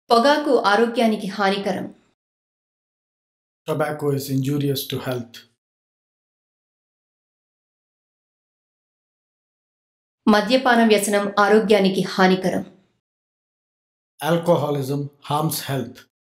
పొగాకు ఆరోగ్యానికి హానికరం Tobacco is injurious to health. మద్యపాన వ్యసనం ఆరోగ్యానికి హానికరం Alcoholism harms health.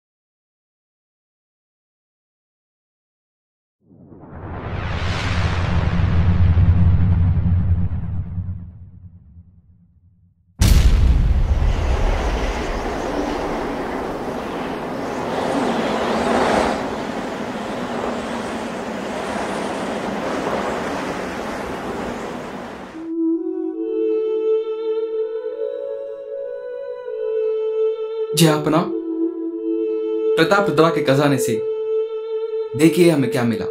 जी अपना प्रताप रुद्रा के खजाने से देखिए हमें क्या मिला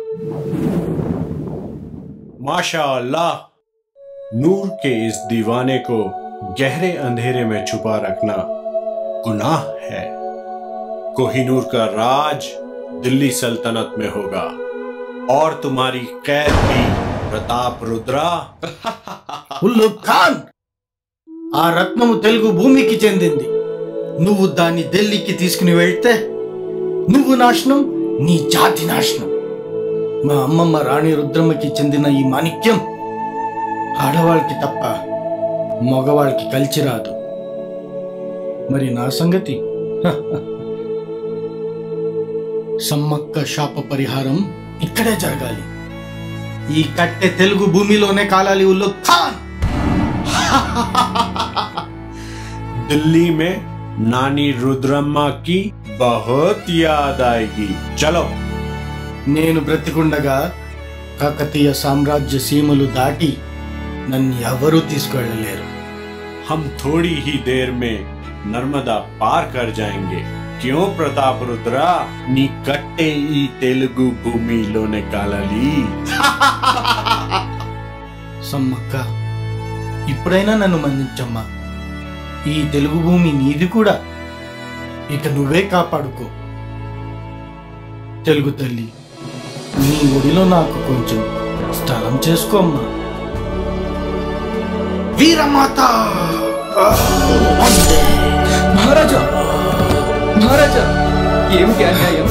माशा अल्लाह नूर के इस दीवाने को गहरे अंधेरे में छुपा रखना गुनाह है कोहिनूर का राज दिल्ली सल्तनत में होगा और तुम्हारी कैद भी प्रताप रुद्रा ఉల్లు ఖాన్ ఆ రత్నము తెలుగు భూమికి చెందింది నువ్వు దాన్ని ఢిల్లీకి తీసుకుని వెళ్తే నువ్వు నాశనం నీ జాతి నాశనం మా అమ్మమ్మ రాణి రుద్రమ్మకి చెందిన ఈ మాణిక్యం ఆడవాళ్ళకి తప్ప మగవాళ్ళకి కలిసి రాదు మరి నా సంగతి సమ్మక్క శాప పరిహారం ఇక్కడే జరగాలి ఈ కట్టె తెలుగు భూమిలోనే కాలాలి ఉల్లు ఖాన్ दिल्ली में नानी रुद्रम्मा की बहुत याद आएगी चलो నేను బ్రతికుండగా కాకతీయ సామ్రాజ్య సీమలు దాటి నన్ను ఎవరూ తీసుకువెళ్ళలేరు हम थोड़ी ही देर में नर्मदा पार कर जाएंगे क्यों प्रताप रुद्रा नी कट्टे ई तेलुगु भूमि लोने कालली సమ్మక్క ఇప్పుడైనా నన్ను మన్నించమ్మా ఈ తెలుగు భూమి నీది కూడా ఇక నువ్వే కాపాడుకో తెలుగు తల్లి నీ ఒడిలో నాకు కొంచెం స్థలం చేసుకోమ్మా వీరమాత వందే. महाराजा महाराजा ఏమిటి అన్యాయం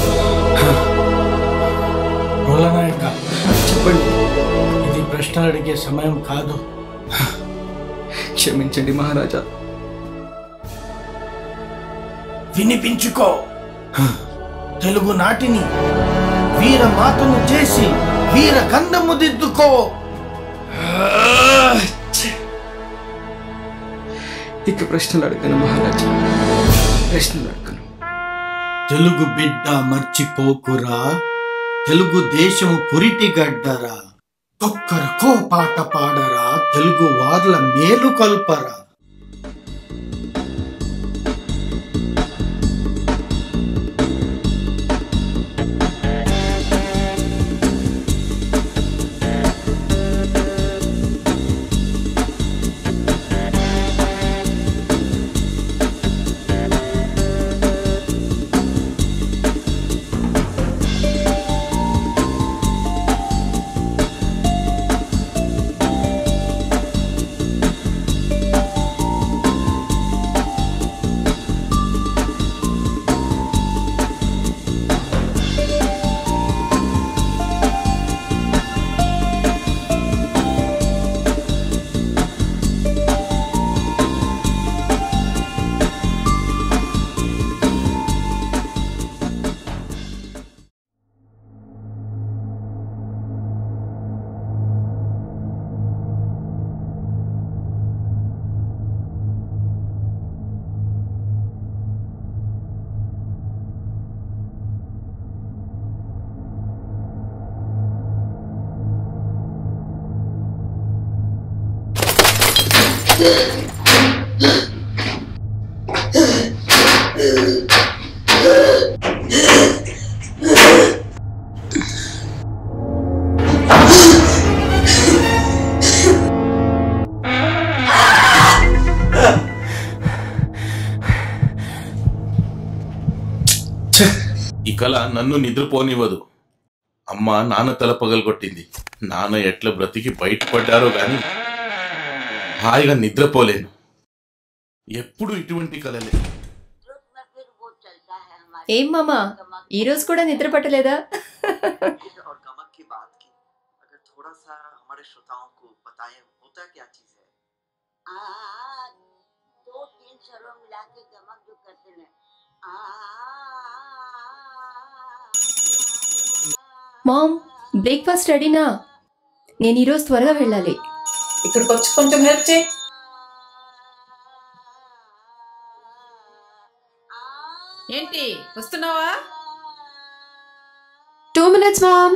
రోలనాయక చెప్పండి ఇది ప్రశ్నలు అడిగే సమయం కాదు క్షమించండి మహారాజా వినిపించుకో తెలుగు నాటిని వీర మాతను చేసి వీర గంధము దిద్దుకో ఇక ప్రశ్నలు అడగను మహారాజా ప్రశ్నలు అడగను తెలుగు బిడ్డ మర్చిపోకురా తెలుగు దేశము పురిటి గడ్డరా ఒక్కర కో పాట పాడరా తెలుగు వార్ల మేలు కల్పరా ఈ కళ నన్ను నిద్రపోనివ్వదు అమ్మ నాన్న తల పగలగొట్టింది నాన్న ఎట్లా బ్రతికి బయటపడ్డారో గాని హాయిగా నిద్రపోలేను ఎప్పుడు ఇటువంటి కలలే ఏం మామా ఈ రోజు కూడా నిద్ర పట్టలేదా और गमक की बात की अगर थोड़ा सा हमारे श्रोताओं को बताएं होता क्या चीज है आ, दो तीन स्वरों मिला के गमक जो करते हैं आ, మామ్ బ్రేక్ఫాస్ట్ రెడీనా నేను ఈరోజు త్వరగా వెళ్ళాలి ఇక్కడికి వచ్చి కొంచెం హెల్ప్ చేయి ఏంటి వస్తున్నావా టూ మినిట్స్ మామ్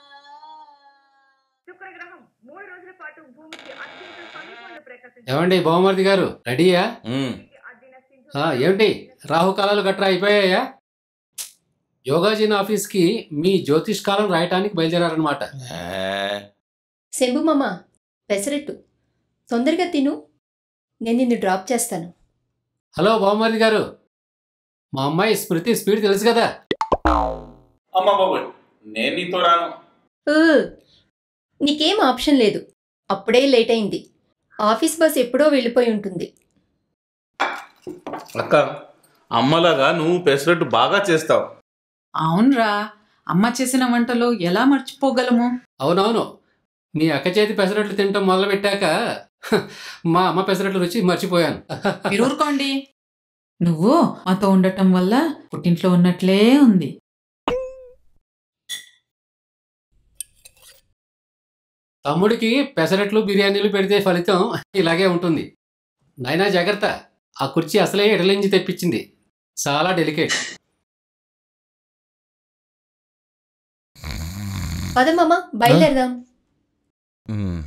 ఏమండి బహుమతి గారు రెడీయా ఉమ్, ఆ, ఏమిటి రాహుకాలాలు గట్రా అయిపోయాయా యోగాజీన్ ఆఫీస్కి మీ జ్యోతిష్ కాలం రాయటానికి బయలుదేరారనమాట ఏ, శంభు మామ పెసరట్టు తొందరగా తిను నేను నిన్ను డ్రాప్ చేస్తాను హలో బహుమతి గారు మా అమ్మాయి స్మృతి స్పీడ్ తెలుసు కదా అమ్మ బాబోయ్ నేను నీతో రాను ఊ, నీకేం ఆప్షన్ లేదు అప్పుడే లేట్ అయింది ఆఫీస్ బస్ ఎప్పుడో వెళ్ళిపోయి ఉంటుంది అక్క అమ్మలాగా నువ్వు పెసరట్టు బాగా చేస్తావు అవునరా అమ్మ చేసిన వంటలు ఎలా మర్చిపోగలము అవునవును మీ అక్క చేతి పెసరట్లు తినటం మొదలుపెట్టాక హ, మా అమ్మ పెసరట్ల రుచి మర్చిపోయాను మీరు ఊరుకోండి నువ్వు మాతో ఉండటం వల్ల పుట్టింట్లో ఉన్నట్లే ఉంది తమ్ముడికి పెసరట్లు బిర్యానీలు పెడితే ఫలితం ఇలాగే ఉంటుంది నాయనా జాగ్రత్త ఆ కుర్చీ అసలే ఎడలించి తెప్పించింది చాలా డెలికేట్ పద మామ బయలుదేరదాం ఉమ్.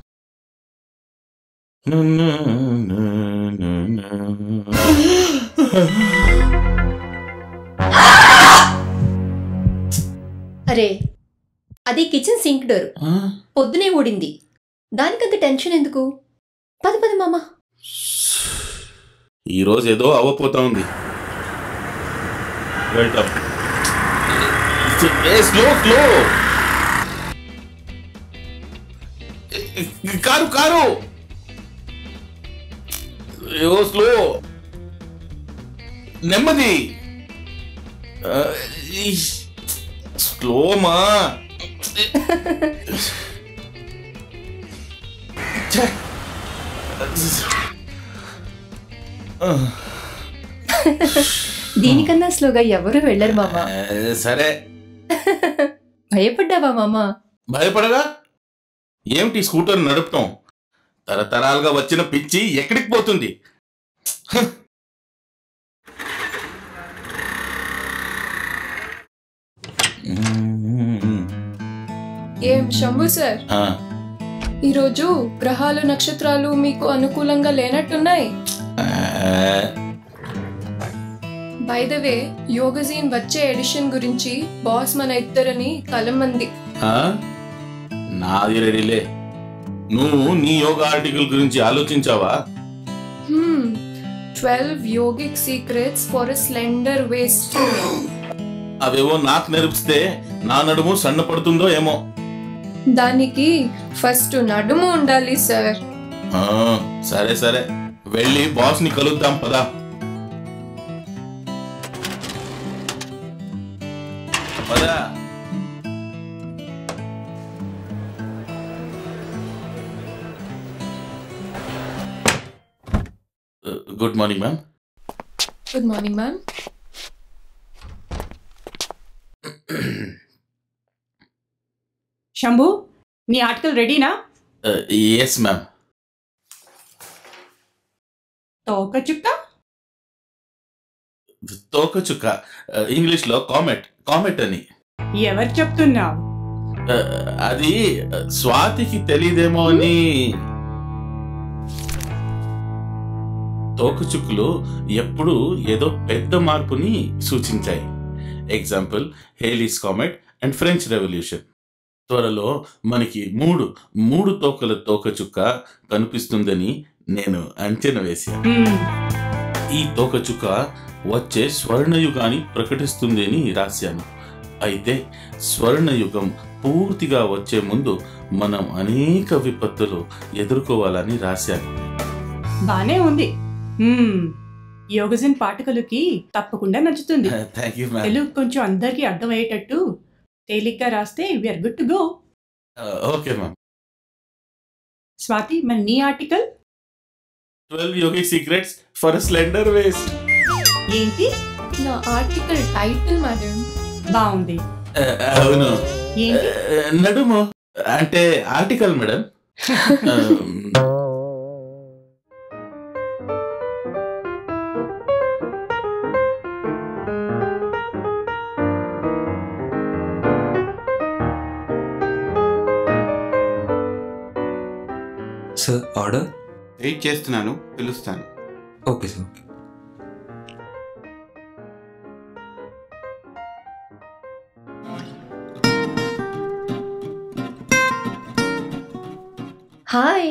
అరే అది కిచెన్ సింక్ డోర్ ఆ? పొద్దునే ఊడింది దానికంత టెన్షన్ ఎందుకు పద పద మామ ఈరోజు ఏదో అవ్వపోతా ఉంది వెళ్తాం ఏ, స్లో స్లో ఏ, కారు కారు ఏవో స్లో నెమ్మది ఆ, ఈష్. స్లో మా ఛే. ఆ. దీనికన్నా స్లోగా ఎవరు వెళ్ళరు మామ ఆ, సరే భయపడ్డావా మామ భయపడగా ఏమిటి స్కూటర్ నడపటం తరతరాలుగా వచ్చిన పిచ్చి ఎక్కడికి పోతుంది హ. ఏం శంభు సార్ ఆ, ఈరోజు గ్రహాలు నక్షత్రాలు మీకు అనుకూలంగా లేనట్టున్నాయి ఆ, బై ద వే యోగజీన్ వచ్చే ఎడిషన్ గురించి బాస్ మన ఇద్దరని కలమంది ఆ? నాది రెడీలే నువ్వు నీ యోగా ఆర్టికల్ గురించి ఆలోచించావా twelve yogic secrets for a slender waist అవేవో నాకు నేర్పిస్తే నా నడుము సన్నపడుతుందో ఏమో దానికి ఫస్ట్ నడుము ఉండాలి సార్ ఆ, సరే సరే వెళ్ళి బాస్ ని కలుద్దాం పదా పదా good morning ma'am good morning ma'am Shambhu నీ ఆర్టికల్ రెడీనా ఎస్ మ్యామ్ తోక చుక్క తోకచుక్క ఇంగ్లీష్ లో కామెట్ కామెట్ అని ఎవరు చెప్తున్నావు ఆ, అది స్వాతికి తెలియదేమో అని తోకచుక్కులు ఎప్పుడు ఏదో పెద్ద మార్పుని సూచించాయి example Halley's comet and French revolution త్వరలో మనకి మూడు మూడు తోకల తోకచుక్క కనిపిస్తుందని నేను అంచనా వేశాను మ్మ్. ఈ తోకచుక్క వచ్చే స్వర్ణయుగాన్ని ప్రకటిస్తుంది అని రాశాను అయితే స్వర్ణయుగం పూర్తిగా వచ్చే ముందు మనం అనేక విపత్తులు ఎదుర్కోవాలని రాశాను బానే ఉంది మ్మ్. యోగజిన్ పాఠకులకి తప్పకుండా నచ్చుతుంది థ్యాంక్ యూ మ్యామ్ తెలుగు కొంచెం అందరికీ అర్థమయ్యేటట్టు తేలిగ్గా రాస్తే we're good to go okay ma'am Swathi మరి నీ article twelve yogi secrets for slender waist ఏంటి నా ఆర్టికల్ టైటిల్ మేడం బాగుంది అవును ఏంటి Uh, నడుము అంటే article madam sir order wait చేస్తున్నాను పిలుస్తాను ఓకే సార్ ఓకే హాయ్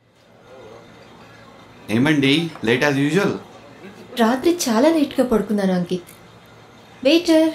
ఏమండి లేట్ యాజ్ యూజువల్ రాత్రి చాలా లేట్గా పడుకున్నాను అంకిత్ వెయిటర్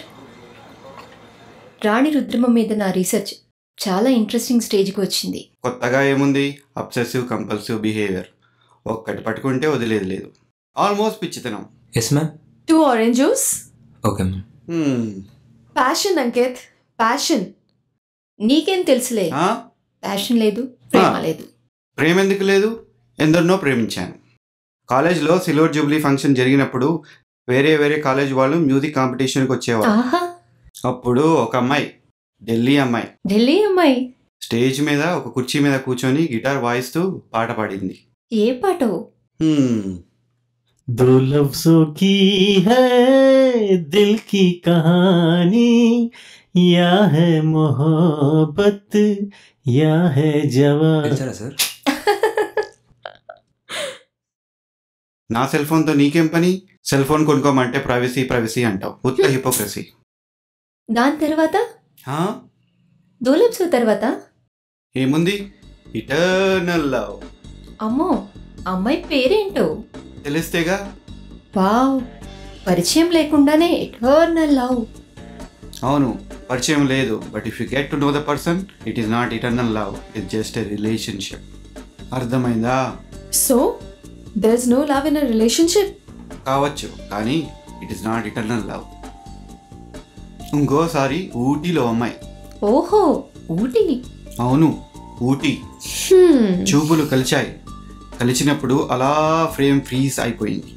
రాణి రుద్రమ మీద నా రీసెర్చ్ చాలా ఇంట్రెస్టింగ్ స్టేజ్కి వచ్చింది కొత్తగా ఏముంది అబ్సెసివ్ కంపల్సివ్ బిహేవియర్ ఒక్కటి పట్టుకుంటే వదిలేదు లేదు ఆల్మోస్ట్ పిచ్చితనం yes ma'am two orange juice okay ma'am passion Ankit passion నీకేం తెలుసులే ఆ? ప్యాషన్ లేదు ప్రేమ లేదు ప్రేమ ఎందుకు లేదు ఎందరినో ప్రేమించాను కాలేజ్లో సిల్వర్ జూబ్లీ ఫంక్షన్ జరిగినప్పుడు వేరే వేరే కాలేజ్ వాళ్ళు మ్యూజిక్ కాంపిటీషన్కి వచ్చేవారు ఆహా అప్పుడు ఒక అమ్మాయి ఢిల్లీ అమ్మాయి ఢిల్లీ అమ్మాయి స్టేజ్ మీద ఒక కుర్చీ మీద కూర్చొని గిటార్ వాయిస్తూ పాట పాడింది ఏ పాటో హ్మ్. दो लफ्जों की है दिल की कहानी या है मोहब्बत या है जवान పిలిచారా సార్ నా సెల్ ఫోన్తో నీకేం పని సెల్ ఫోన్ కొనుక్కోమంటే ప్రైవసీ ప్రైవసీ అంటావు ఉత్త హిపోక్రసీ దాని తర్వాత హా? దోలప్స్ తర్వాత ఏముంది ఇటర్నల్ లవ్ అమ్మో అమ్మాయి పేరేంటో తెలిస్తేగా వావ్ పరిచయం లేకుండానే ఎటర్నల్ లవ్ అవును పరిచయం లేదు but if you get to know the person it is not eternal love it just a relationship అర్థమైందా so there is no love in a relationship కావచ్చు కానీ it is not eternal love ఇంకోసారి ఊటీలో అమ్మాయి ఓహో ఊటీ అవును ఊటీ హ్మ్. చూపులు కలిచాయి కలిసినప్పుడు అలా ఫ్రేమ్ ఫ్రీజ్ అయిపోయింది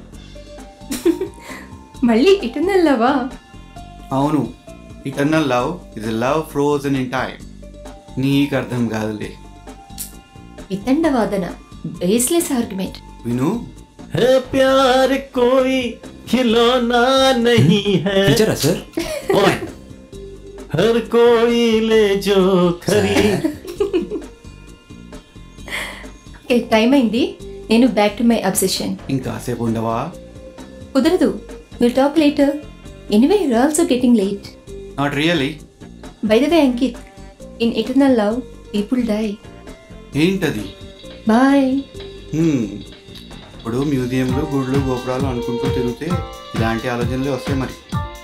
మళ్ళీ ఇటర్నల్ లవా అవును eternal love is love frozen in time నీకు అర్థం కాదులే వితండ వాదన బేస్లెస్ ఆర్గ్యుమెంట్ విను है प्यार कोई खिलौना नहीं है పిలిచారా సార్ ओए, हर कोई ले जो खरीद ఓకే టైం అయింది నేను బ్యాక్ టు మై అబ్సెషన్ ఇంకాసేపు ఉండవా కుదరదు will talk later anyway you're also getting late not really by the way Ankit in eternal love people die ఏంటది బాయ్ హ్మ్. ఇప్పుడు మ్యూజియంలు గుళ్ళు గోపురాలు అనుకుంటూ తిరిగితే ఇలాంటి ఆలోచనలే వస్తాయి మరి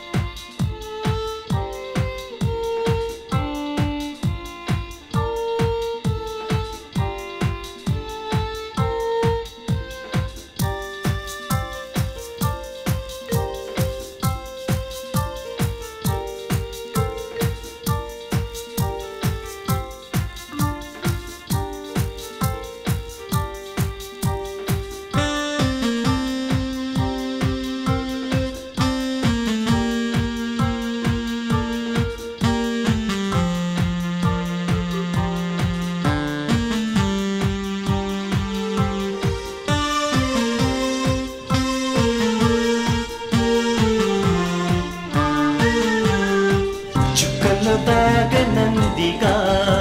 చుక్కలు తాగనందిగా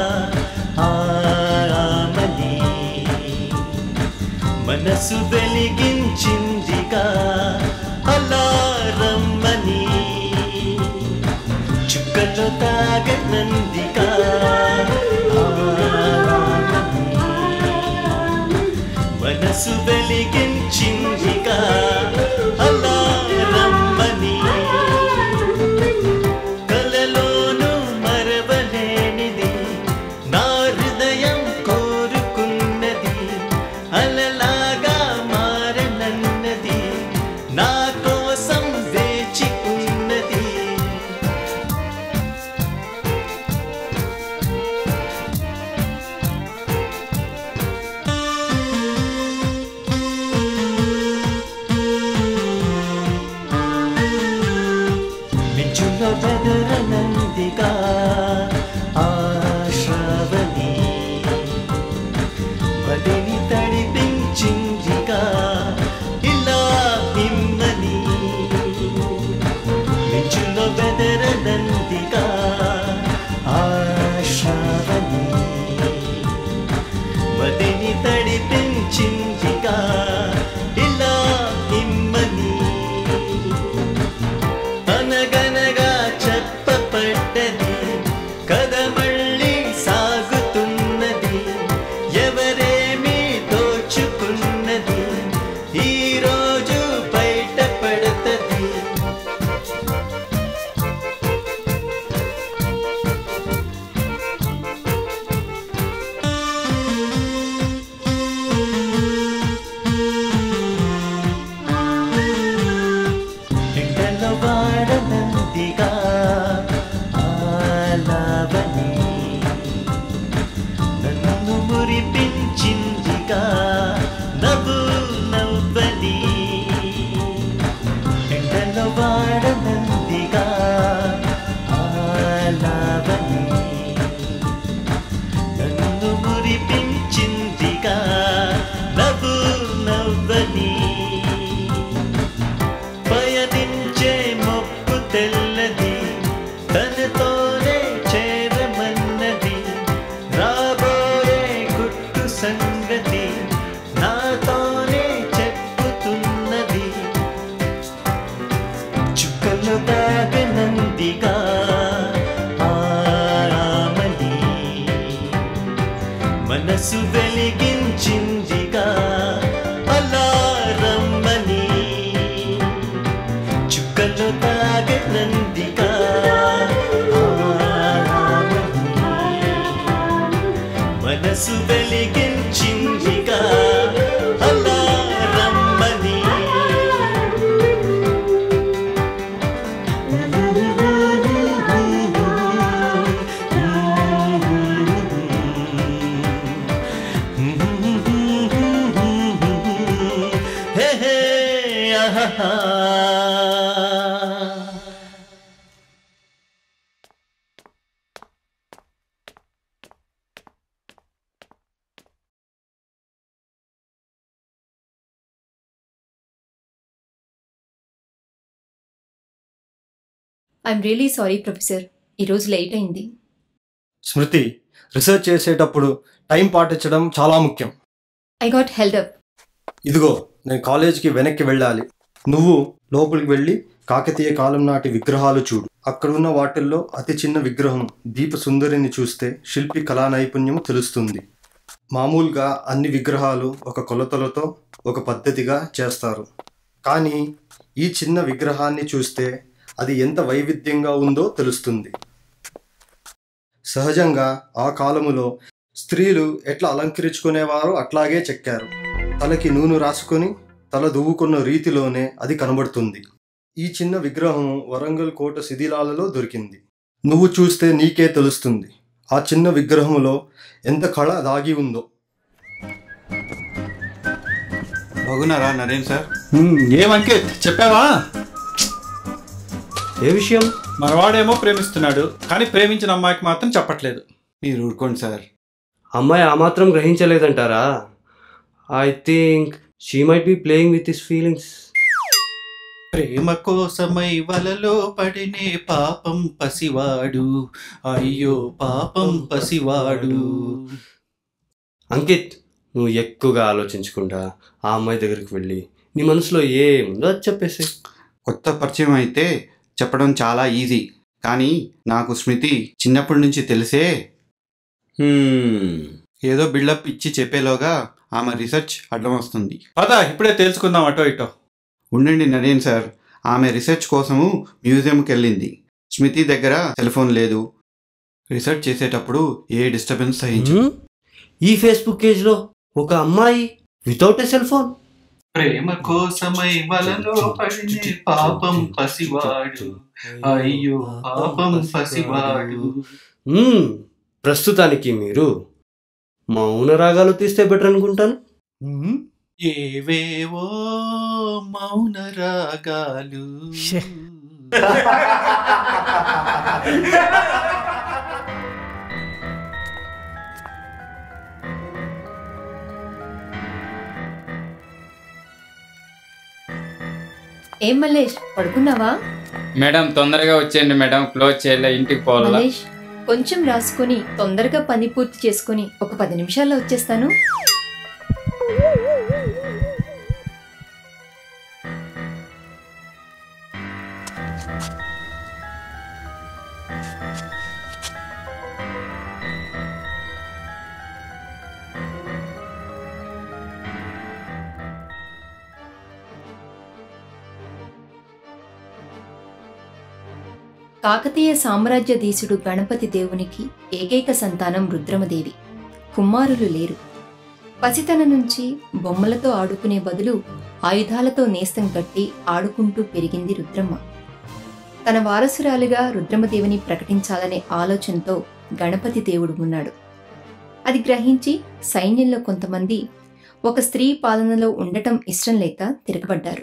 ఆమని మనసు వెలిగించిందిగా అలారమ్మని చుక్కలు తాగనందిగా ఆమని మనసు వెలిగించిందిగా అలారమ్మని కలలోను మరవలేనిది నా హృదయం కోరుకున్నది అలలాగా మారనన్నది సంగతి నాతోనే చెప్పుతున్నది చుక్కలు దాగనందిగా ఆరామని మనసు వెలిగించిందిగా అలారమ్మని చుక్కలు దాగనందిగా ఆరామని మనసు వెలిగించిందిగా అలారమ్మని హే హే ఆహా ఐఎమ్ రియలీ సారీ ప్రొఫెసర్ ఈరోజు లేట్ అయింది స్మృతి రీసెర్చ్ చేసేటప్పుడు టైం పాటించడం చాలా ముఖ్యం ఐ గాట్ హెల్డ్ అప్ ఇదిగో నేను కాలేజీకి వెనక్కి వెళ్ళాలి నువ్వు లోపలికి వెళ్ళి కాకతీయ కాలం నాటి విగ్రహాలు చూడు అక్కడున్న వాటిల్లో అతి చిన్న విగ్రహం దీప సుందరిని చూస్తే శిల్పి కళా నైపుణ్యం తెలుస్తుంది మామూలుగా అన్ని విగ్రహాలు ఒక కొలతలతో ఒక పద్ధతిగా చేస్తారు కానీ ఈ చిన్న విగ్రహాన్ని చూస్తే అది ఎంత వైవిధ్యంగా ఉందో తెలుస్తుంది సహజంగా ఆ కాలములో స్త్రీలు ఎట్లా అలంకరించుకునేవారో అట్లాగే చెక్కారు తలకి నూనె రాసుకొని తల దువ్వుకున్న రీతిలోనే అది కనబడుతుంది ఈ చిన్న విగ్రహం వరంగల్ కోట శిథిలాలలో దొరికింది నువ్వు చూస్తే నీకే తెలుస్తుంది ఆ చిన్న విగ్రహములో ఎంత కళ దాగి ఉందో బాగున్నారా నరేన్ సార్ ఏం అంకిత్ చెప్పావా ఏ విషయం మనవాడేమో ప్రేమిస్తున్నాడు కానీ ప్రేమించిన అమ్మాయికి మాత్రం చెప్పట్లేదు మీరు ఊరుకోండి సార్ అమ్మాయి ఆ మాత్రం గ్రహించలేదంటారా I think she might be playing with his feelings ప్రేమ కోసమై వలలో పడినే పాపం పసివాడు అయ్యో పాపం పసివాడు అంకిత్ నువ్వు ఎక్కువగా ఆలోచించకుండా ఆ అమ్మాయి దగ్గరికి వెళ్ళి నీ మనసులో ఏముందో అది చెప్పేసి కొత్త పరిచయం అయితే చెప్పడం చాలా ఈజీ కానీ నాకు స్మృతి చిన్నప్పటి నుంచి తెలిసే ఏదో బిల్డప్ ఇచ్చి చెప్పేలోగా ఆమె రీసెర్చ్ అడ్డం వస్తుంది పద ఇప్పుడే తెలుసుకుందాం అటో ఇటో ఉండండి నరేన్ సార్ ఆమె రీసెర్చ్ కోసము మ్యూజియంకి వెళ్ళింది స్మృతి దగ్గర సెల్ ఫోన్ లేదు రీసెర్చ్ చేసేటప్పుడు ఏ డిస్టర్బెన్స్ సహించు ఈ ఫేస్బుక్ పేజ్లో ఒక అమ్మాయి వితౌట్ ఎ సెల్ ఫోన్ ప్రేమ కోసమై వలలో పడినే పాపం పసివాడు అయ్యో పాపం పసివాడు మ్మ్. ప్రస్తుతానికి మీరు మౌన రాగాలు తీస్తే బెటర్ అనుకుంటాను ఏవేవో మౌన రాగాలు ఏం మల్లేష్ పడుకున్నావా మేడం తొందరగా వచ్చేయండి మేడం క్లోజ్ చేయలే ఇంటికి పోవాలా మల్లేష్ కొంచెం రాసుకొని తొందరగా పని పూర్తి చేసుకొని ఒక పది నిమిషాల్లో వచ్చేస్తాను కాకతీయ సామ్రాజ్యధీశుడు గణపతి దేవునికి ఏకైక సంతానం రుద్రమదేవి కుమారులు లేరు పసితన నుంచి బొమ్మలతో ఆడుకునే బదులు ఆయుధాలతో నేస్తం కట్టి ఆడుకుంటూ పెరిగింది రుద్రమ్మ తన వారసురాలిగా రుద్రమదేవిని ప్రకటించాలనే ఆలోచనతో గణపతి దేవుడు ఉన్నాడు అది గ్రహించి సైన్యంలో కొంతమంది ఒక స్త్రీ పాలనలో ఉండటం ఇష్టం లేక తిరగబడ్డారు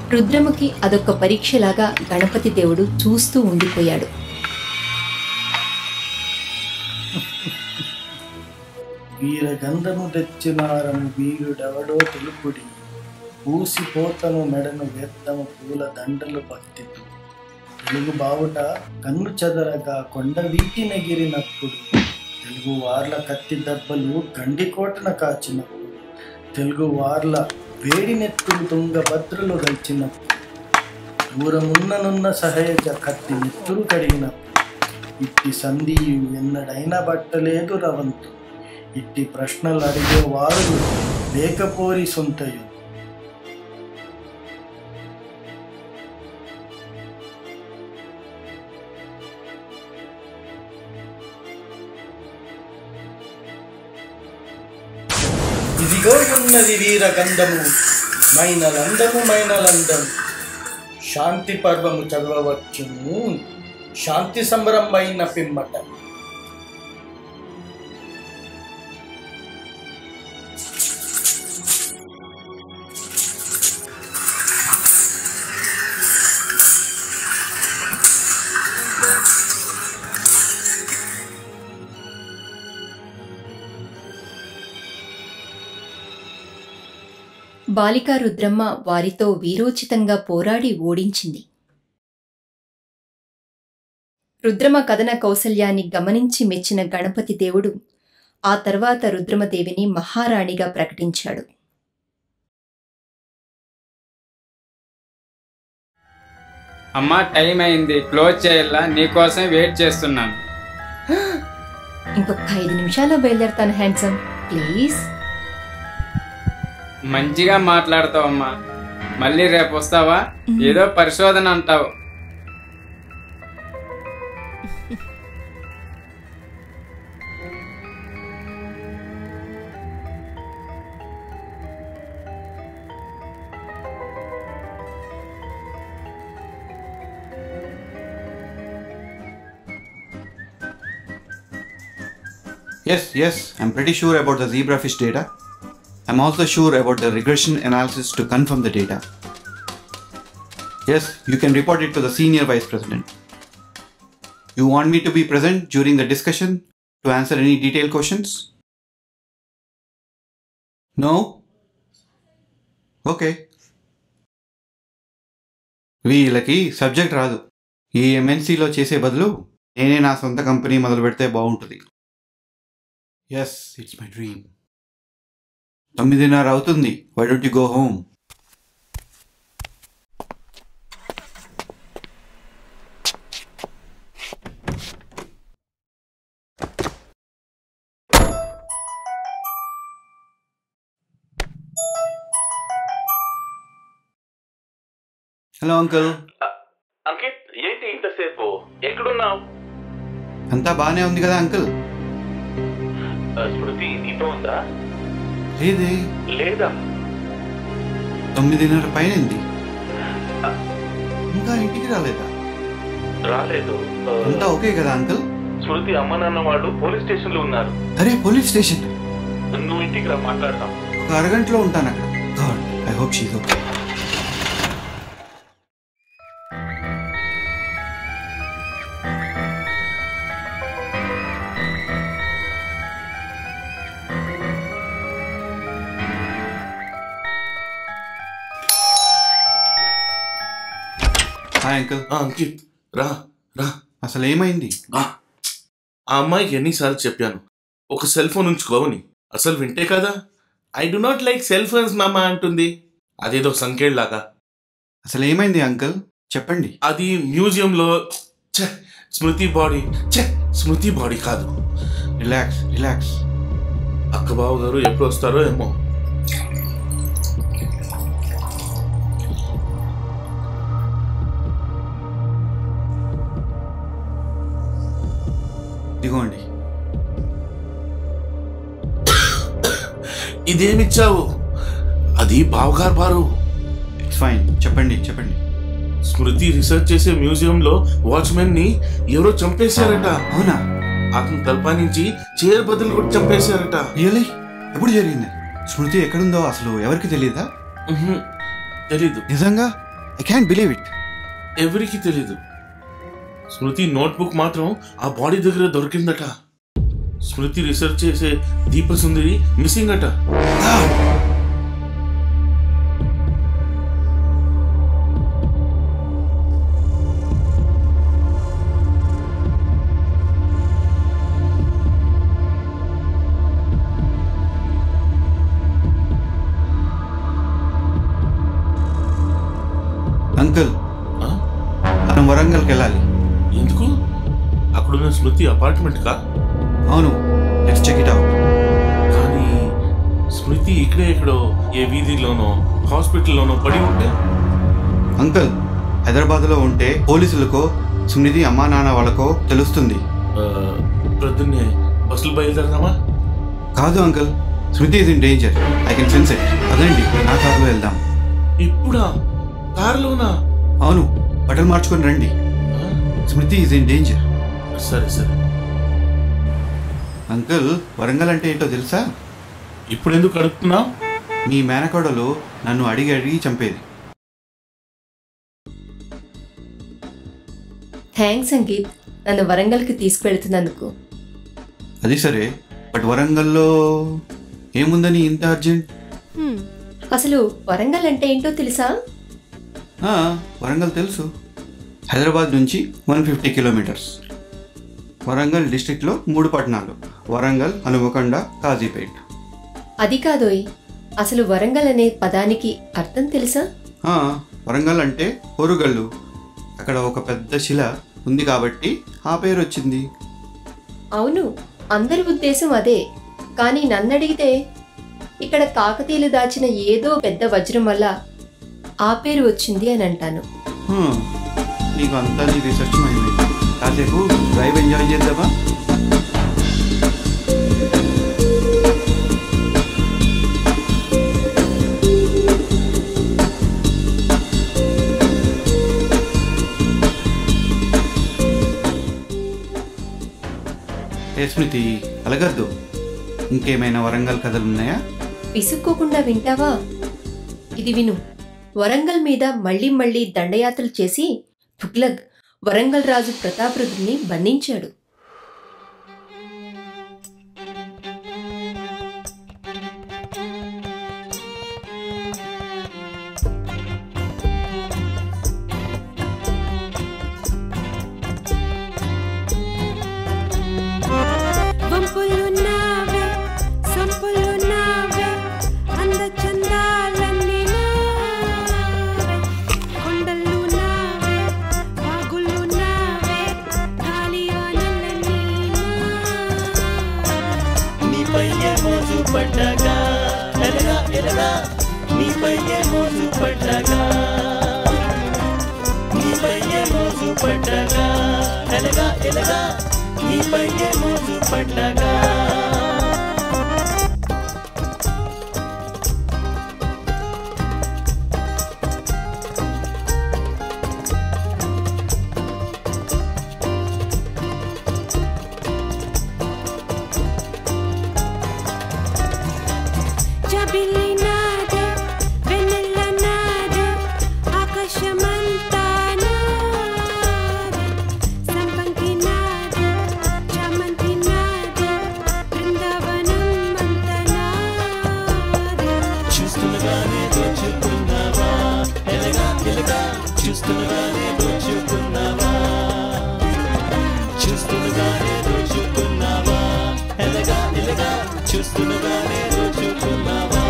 రుద్రముకి అదొక పరీక్షలాగా గణపతి దేవుడు చూస్తూ ఉండిపోయాడు వీరగంధము తెచ్చినారము వీరుడెవడో తెలుపుడి పూసిపోతను మెడను వ్యర్థము పూల దండలు భక్తితో తెలుగు బావుట కన్ను చెదరగా కొండ వీటి నెగిరినప్పుడు తెలుగు వార్ల కత్తి దెబ్బలు గండికోటన కాచినప్పుడు తెలుగు వార్ల వేడి నెత్తులు తుంగభద్రలు గల్చినప్పుడు దూరమున్ననున్న సహజ కత్తి నెత్తురు కడిగినప్పుడు ఇట్టి సంధియు ఎన్నడైనా బట్టలేదు రవంతు ఇట్టి ప్రశ్నలు అడిగేవారు లేకపోరి సొంతయు ఇదిగో ఉన్నది వీరగంధము మైనలందము మైనలందము శాంతి పర్వము చదవవచ్చును శాంతి సంబరమైన పిమ్మట బాలికా రుద్రమ్మ వారితో వీరోచితంగా పోరాడి ఓడించింది రుద్రమ కథన కౌశల్యాన్ని గమనించి మెచ్చిన గణపతి దేవుడు ఆ తర్వాత రుద్రమదేవిని మహారాణిగా ప్రకటించాడు అమ్మా టైం అయింది క్లోజ్ చేయాలా నీకోసం వెయిట్ చేస్తున్నాను ఇంకొక ఐదు నిమిషాల్లో బయలుదేరతాను హ్యాండ్సమ్ ప్లీజ్ మంచిగా మాట్లాడతావమ్మా మళ్ళీ రేపు వస్తావా ఏదో పరిశోధన అంటావు Yes, yes, I'm pretty sure about the zebrafish data. I'm also sure about the regression analysis to confirm the data. Yes, you can report it to the senior vice president. You want me to be present during the discussion to answer any detailed questions? No? Okay వీళ్ళకి subject రాదు ఈ ఎంఎన్సీలో చేసే బదులు నేనే నా సొంత company మొదలు పెడితే బాగుంటుంది ఎస్ ఇట్స్ మై డ్రీమ్ తొమ్మిదిన్నర అవుతుంది why don't you go home hello uncle Ankit ఏంటి ఇంతసేపు ఎక్కడున్నావు అంతా బాగానే ఉంది కదా అంకుల్ స్మృతి నీతో ఉందా లేదే లేదా తొమ్మిదిన్నర పైనంది ఇంకా ఇంటికి రాలేదా రాలేదు ఆ, అంతా ఓకే కదా అంకుల్ స్మృతి అమ్మ నాన్న వాళ్ళు పోలీస్ స్టేషన్ లో ఉన్నారు అరే పోలీస్ స్టేషన్ నువ్వు ఇంటికి రా మాట్లాడదాం ఒక అరగంటలో ఉంటాను అక్కడ God I hope she's okay hi uncle Ankit రా రా అసలు ఏమైంది ఆ అమ్మాయికి ఎన్నిసార్లు చెప్పాను ఒక సెల్ ఫోన్ ఉంచుకోవని అసలు వింటే కదా I do not like cell phones మామా అంటుంది అదేదో సంకేళ్లాగా అసలు ఏమైంది అంకుల్ చెప్పండి అది మ్యూజియంలో ఛే, స్మృతి బాడీ ఛే, స్మృతి బాడీ కాదు రిలాక్స్ రిలాక్స్ అక్క బావ గారు ఎప్పుడు వస్తారో ఏమో ఇదిగోండి ఇదేమిచ్చావు అది బావగారు బారు ఇట్స్ ఫైన్ చెప్పండి చెప్పండి స్మృతి రీసెర్చ్ చేసే మ్యూజియంలో వాచ్మెన్ ని ఎవరో చంపేశారట అవునా అతని తలపా నుంచి చీర బదులు కూడా చంపేశారట రియలీ ఎప్పుడు జరిగింది స్మృతి ఎక్కడుందో అసలు ఎవరికి తెలియదా తెలీదు నిజంగా ఐ క్యాన్ బిలీవ్ ఇట్ ఎవరికి తెలీదు స్మృతి నోట్బుక్ మాత్రం ఆ బాడీ దగ్గర దొరికిందట స్మృతి రీసెర్చ్ చేసే దీపసుందరి మిస్సింగ్ అట అంకుల్ మనం వరంగల్కి వెళ్ళాలి ఎందుకు అక్కడున్న స్మృతి అపార్ట్మెంట్ కా అవును లెట్స్ చెక్ ఇట్ అవుట్ కానీ స్మృతి ఇక్కడే ఎక్కడో ఏ వీధిలోనో హాస్పిటల్లోనో పడి ఉంటే అంకుల్ హైదరాబాద్లో ఉంటే పోలీసులకో సునిధి అమ్మా నాన్న వాళ్ళకో తెలుస్తుంది ఆ, ప్రొద్దున్నే బస్సులు బయలుదేరదామా కాదు uncle Smriti is in danger I can sense it అదండి నా కారులో వెళ్దాం ఇప్పుడా కారులోనా అవును బట్టలు మార్చుకొని రండి స్మృతి ఇస్ ఇన్ డేంజర్ సరే సరే అంకుల్ వరంగల్ అంటే ఏంటో తెలుసా ఇప్పుడు ఎందుకు అడుగుతున్నావు మీ మేనకోడలు నన్ను అడిగి అడిగి చంపేది థ్యాంక్స్ అంకిత్ నన్ను వరంగల్కి తీసుకువెళ్తున్నందుకు అది సరే బట్ వరంగల్లో ఏముందని ఇంత అర్జెంట్ హ్మ్. అసలు వరంగల్ అంటే ఏంటో తెలుసా ఆ, వరంగల్ తెలుసు హైదరాబాద్ నుంచి వన్ ఫిఫ్టీ కిలోమీటర్స్ వరంగల్ డిస్టిక్లో మూడు పట్టణాలు వరంగల్ హనుమకొండ కాజీపేట్ అది కాదోయ్ అసలు వరంగల్ అనే పదానికి అర్థం తెలుసా ఆ, వరంగల్ అంటే ఓరుగల్లు అక్కడ ఒక పెద్ద శిల ఉంది కాబట్టి ఆ పేరు వచ్చింది అవును అందరి ఉద్దేశం అదే కానీ నన్ను అడిగితే ఇక్కడ కాకతీయులు దాచిన ఏదో పెద్ద వజ్రం వల్ల ఆ పేరు వచ్చింది అని అంటాను హ్మ్, నీకు అంతా నీ రీసెర్చ్ మైండ్ కాసేపు డ్రైవ్ ఎంజాయ్ చేద్దామా ఏ స్మృతి అలగద్దు ఇంకేమైనా వరంగల్ కథలు ఉన్నాయా విసుక్కోకుండా వింటావా ఇది విను వరంగల్ మీద మళ్ళీ మళ్ళీ దండయాత్రలు చేసి తుగ్లక్ వరంగల్ రాజు ప్రతాపరుద్రుని బంధించాడు వంపులున్నావే సంపులున్నావే అంద చందాలన్నీ నావే కొండలు నావే వాగులు నావే గాలి వానలన్నీ నీపై ఏ మోజు పడ్డగా ఎలగా ఎలగా నీపై ఏ మోజు పడ్డగా నీపై ఏ మోజు పడ్డగా ఎలగా ఎలగా నీపై ఏ మోజు పడ్డగా జబిలి నాదే వెన్నెల నాదే ఆకాశమంతా నాదే సంపంగి నాదే చామంతి నాదే బృందావనం అంతా నాదే చూస్తుండగానే దోచుకున్నావా ఎలగా ఎలగా చూస్తుండగానే దోచుకున్నావా చూస్తుండగానే దోచుకున్నావా ఎలగా ఎలగా చూస్తుండగానే దోచుకున్నావా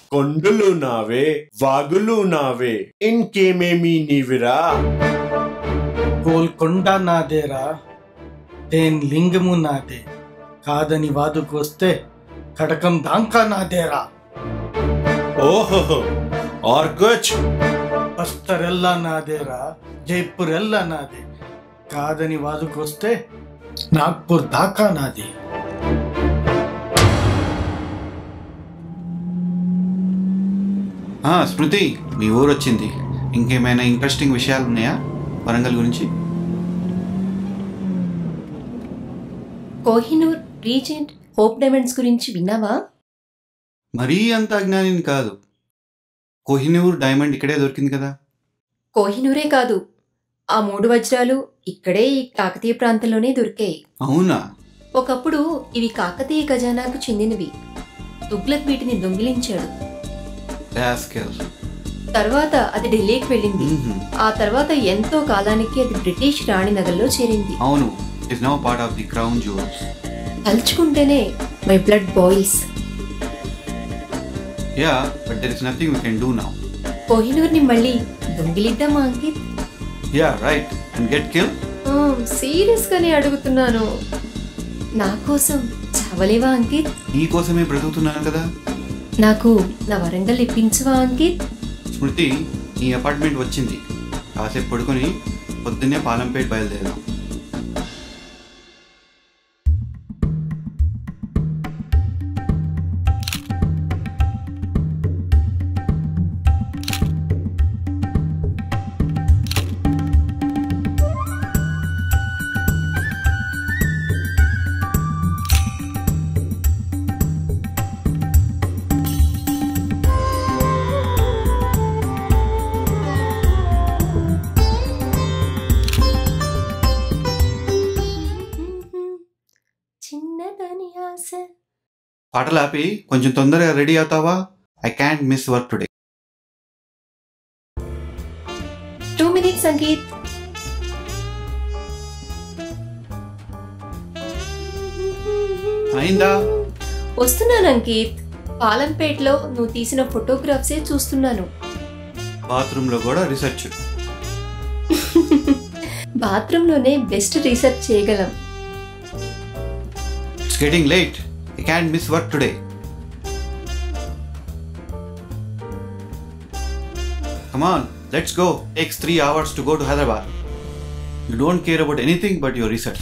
కొండలు నావే వాగులు నావే ఇంకేమేమి నీవిరా గోల్కొండ నాదేరా తేన్ లింగము నాదే కాదని వాదుకొస్తే కడకం దాంకా నాదేరా ఓహో ఆర్ కుచ్ బస్తరెల్ల నాదేరా జైపూర్ ఎల్ల నాదే కాదని వాదుకొస్తే నాగ్పూర్ దాకా నాదే ఆ, స్మృతి మీ ఊరు వచ్చింది ఇంకేమైనా ఇంట్రెస్టింగ్ విషయాలు ఉన్నాయా వరంగల్ గురించి కోహినూర్ రీజెంట్ హోప్ డైమండ్స్ గురించి విన్నావా మరీ అంత అజ్ఞానిని కాదు కోహినూర్ డైమండ్ ఇక్కడే దొరికింది కదా కోహినూరే కాదు ఆ మూడు వజ్రాలు ఇక్కడే ఈ కాకతీయ ప్రాంతంలోనే దొరికాయి అవునా ఒకప్పుడు ఇవి కాకతీయ ఖజానాకు చెందినవి తుగ్లక్ వీటిని దొంగిలించాడు రాస్కెల్ తర్వాత అది ఢిల్లీకి వెళ్ళింది ఆ తర్వాత ఎంతో కాలానికి అది బ్రిటిష్ రాణి నగర్లో చేరింది అవును is now part of the crown jewels తలుచుకుంటేనే my blood boils yeah but there is nothing we can do now కోహినూర్ని మళ్ళీ దొంగిలిద్దామా Ankit yeah right and get kill serious గానే అడుగుతున్నాను నా కోసం చావలేవా అంకిత్ నీ కోసమే బ్రతుకుతున్నాను కదా నాకు నా వరంగల్ ఇప్పించవా అంకిత్ స్మృతి నీ అపార్ట్మెంట్ వచ్చింది కాసేపు పడుకొని పొద్దున్నే పాలంపేట బయలుదేరాం చిన్నదని ఆశ పాటలు ఆపి కొంచెం తొందరగా రెడీ అవుతావా I can't miss work today two minutes Sangeet అయిందా వస్తున్నాను అంకిత్ పాలంపేటలో నువ్వు తీసిన ఫోటోగ్రాఫ్సే చూస్తున్నాను బాత్రూంలో కూడా రీసెర్చ్ బాత్రూంలోనే బెస్ట్ రీసెర్చ్ చేయగలం it's getting late I can't miss work today Come on, let's go. Takes three hours to go to Hyderabad. You don't care about anything but your research.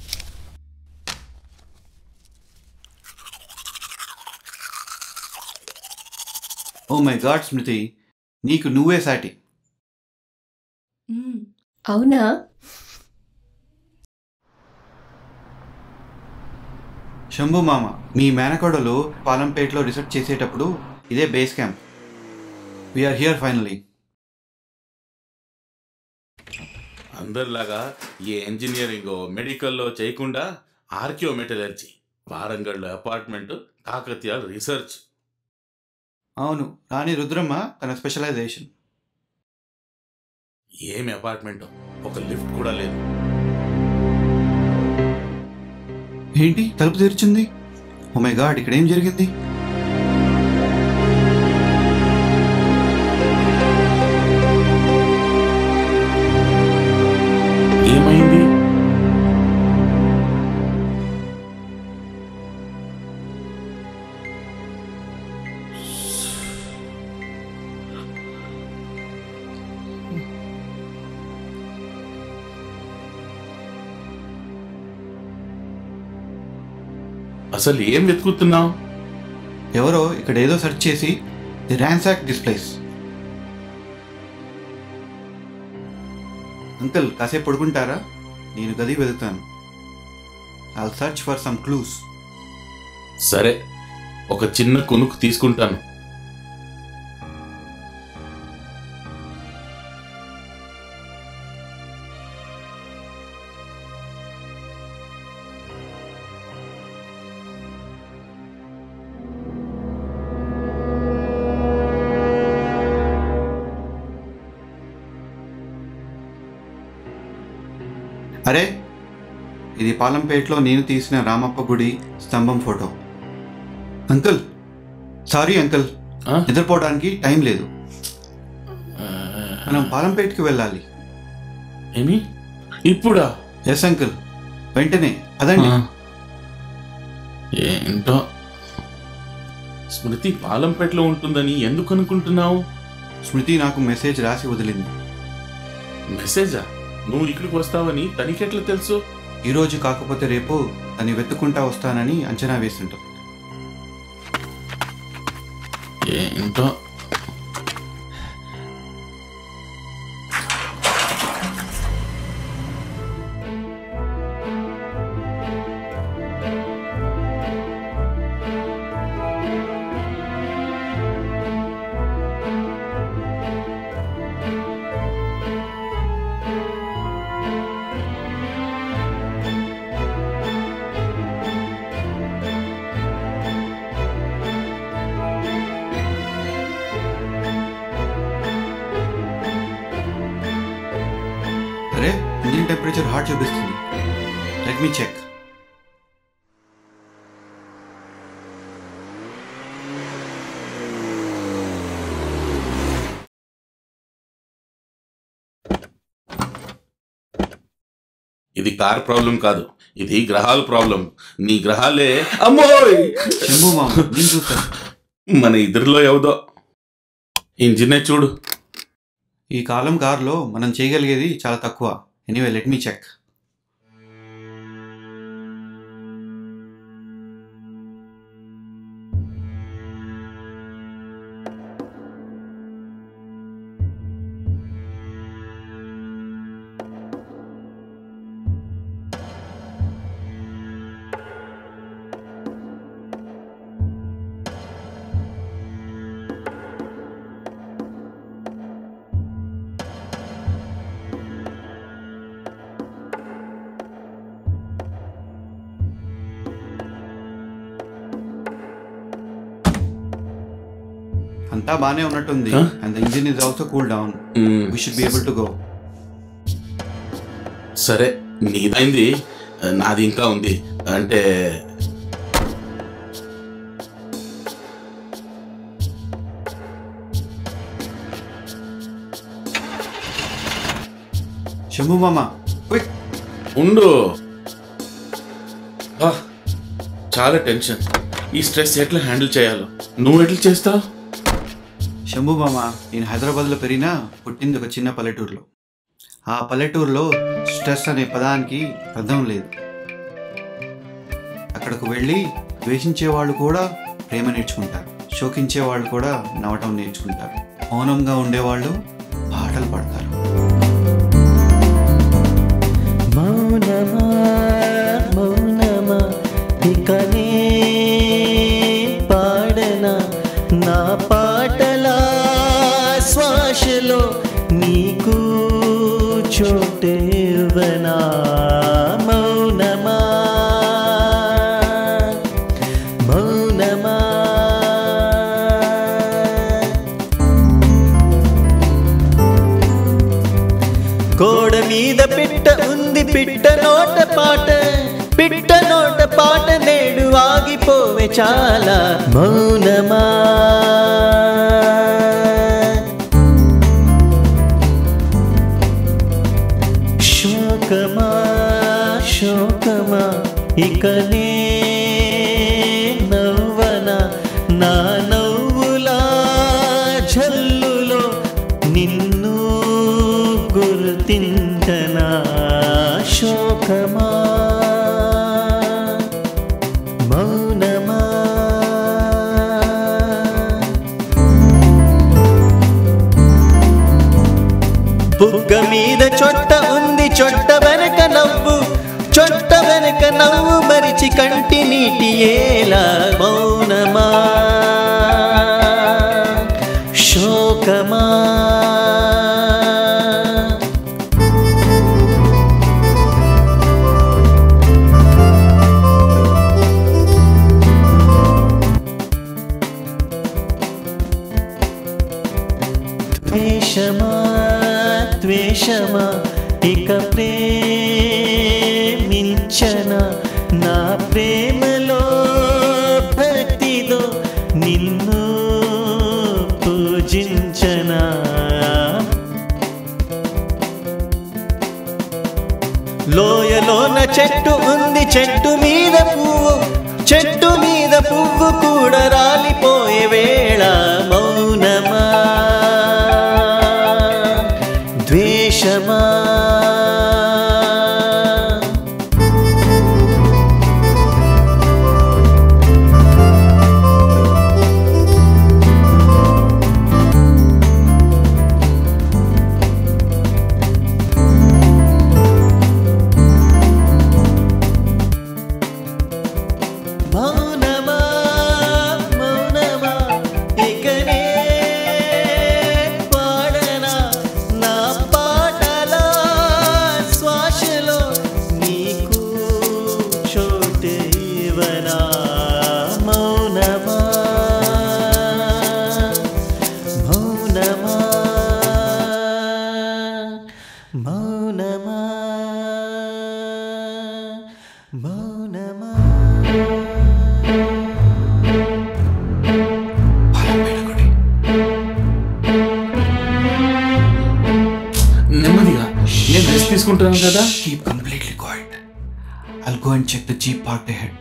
Oh my god Smriti నీకు నువ్వే సాటి అవునా శంభు మామ మీ మేనకోడలు పాలంపేటలో research చేసేటప్పుడు ఇదే base camp we're here finally అందరిలాగా ఏ ఇంజనీరింగ్ మెడికల్లో చేయకుండా archaeometallurgy Warangal apartment Kakatiya research అవును రాణి రుద్రమ్మ తన స్పెషలైజేషన్ ఏమి అపార్ట్మెంట్ ఒక లిఫ్ట్ కూడా లేదు ఏంటి తలుపు తెరిచింది ఓ మై గాడ్ ఇక్కడ ఏం జరిగింది ఏమైంది అసలు ఏం వెతుకుతున్నావు ఎవరో ఇక్కడ ఏదో సెర్చ్ చేసి the ransack this place uncle కాసేపు పడుకుంటారా నేను గది వెతుకుతాను I search for some clues సరే ఒక చిన్న కొనుక్కు తీసుకుంటాను అరే ఇది పాలంపేటలో నేను తీసిన రామప్ప గుడి స్తంభం ఫోటో అంకుల్ సారీ అంకుల్ నిద్రపోవడానికి టైం లేదు మనం పాలంపేటకి వెళ్ళాలి ఏమి ఇప్పుడా ఎస్ అంకుల్ వెంటనే పదండి ఏంటో స్మృతి పాలంపేటలో ఉంటుందని ఎందుకు అనుకుంటున్నావు స్మృతి నాకు మెసేజ్ రాసి వదిలింది మెసేజా నువ్వు ఇక్కడికి వస్తావని తనకెట్లా తెలుసు ఈ రోజు కాకపోతే రేపు తను వెతుక్కుంటా వస్తానని అంచనా వేస్తుంటాం ఏంటో అరే ఇంజిన్ టెంపరేచర్ హాట్ చూపిస్తుంది లెట్ మీ చెక్ ఇది కార్ ప్రాబ్లం కాదు ఇది గ్రహాల ప్రాబ్లం నీ గ్రహాలే అమ్మోయ్ శంభు మామ నేను చూస్తాను మన ఇద్దరిలో ఎవదో ఇంజినే చూడు ఈ కాలం కార్లో మనం చేయగలిగేది చాలా తక్కువ ఎనీవే లెట్ మీ చెక్ అంతా బానే ఉన్నట్టుంది Huh? And the engine is also cool down we should be able to go సరే నీదైంది నాది ఇంకా ఉంది అంటే శంభు మామ క్విక్ ఉండు ఆ, చాలా టెన్షన్ ఈ స్ట్రెస్ ఎట్లా హ్యాండిల్ చేయాలో నువ్వు ఎట్లా చేస్తావు శంభు మామ నేను హైదరాబాద్లో పెరిగినా పుట్టింది ఒక చిన్న పల్లెటూరులో ఆ పల్లెటూరులో స్ట్రెస్ అనే పదానికి అర్థం లేదు అక్కడకు వెళ్ళి ద్వేషించే వాళ్ళు కూడా ప్రేమ నేర్చుకుంటారు శోకించే వాళ్ళు కూడా నవ్వటం నేర్చుకుంటారు మౌనంగా ఉండేవాళ్ళు పాటలు పాడతారు మౌనమా మౌనమా ఇకనే పాడనా నా పాటల శ్వాసలో నీకు చోటేవనా మౌనమా మౌనమా గోడ మీద పిట్ట ఉంది పిట్ట నోట పాట పిట్ట నోట పాట నేడు ఆగిపోవే చాలా మౌనమా శోకమా శోకమా ఇకనే నవ్వన నా నవ్వులా జల్లులో నిన్ను గుర్తించనా శోకమా మౌనమా బుగ్గ మీద చొట్ట ఉంది చొట్ట వెనక నవ్వు చొట్ట వెనక నవ్వు మరిచి కంటి నీటి ఏలా మౌనమా శోకమా ద్వేషమా ద్వేషమా ఇక ప్రేమించన నా ప్రేమలో భక్తిలో నిన్ను లోయలోన చెట్టు ఉంది చెట్టు మీద పువ్వు చెట్టు మీద పువ్వు కూడా రాలిపోయే వేళ మౌనమా ద్వేషమా మౌనమా మౌనమా ఇకనే పాడనా నా పాటల శ్వాసలో నీకు చోటే ఇవ్వనా మౌనమా మౌనమా మౌనమా మౌనమా నెమ్మదిగా నేను రెస్ట్ తీసుకుంటున్నాను కదా Keep completely quiet. I'll go and check the jeep parked ahead.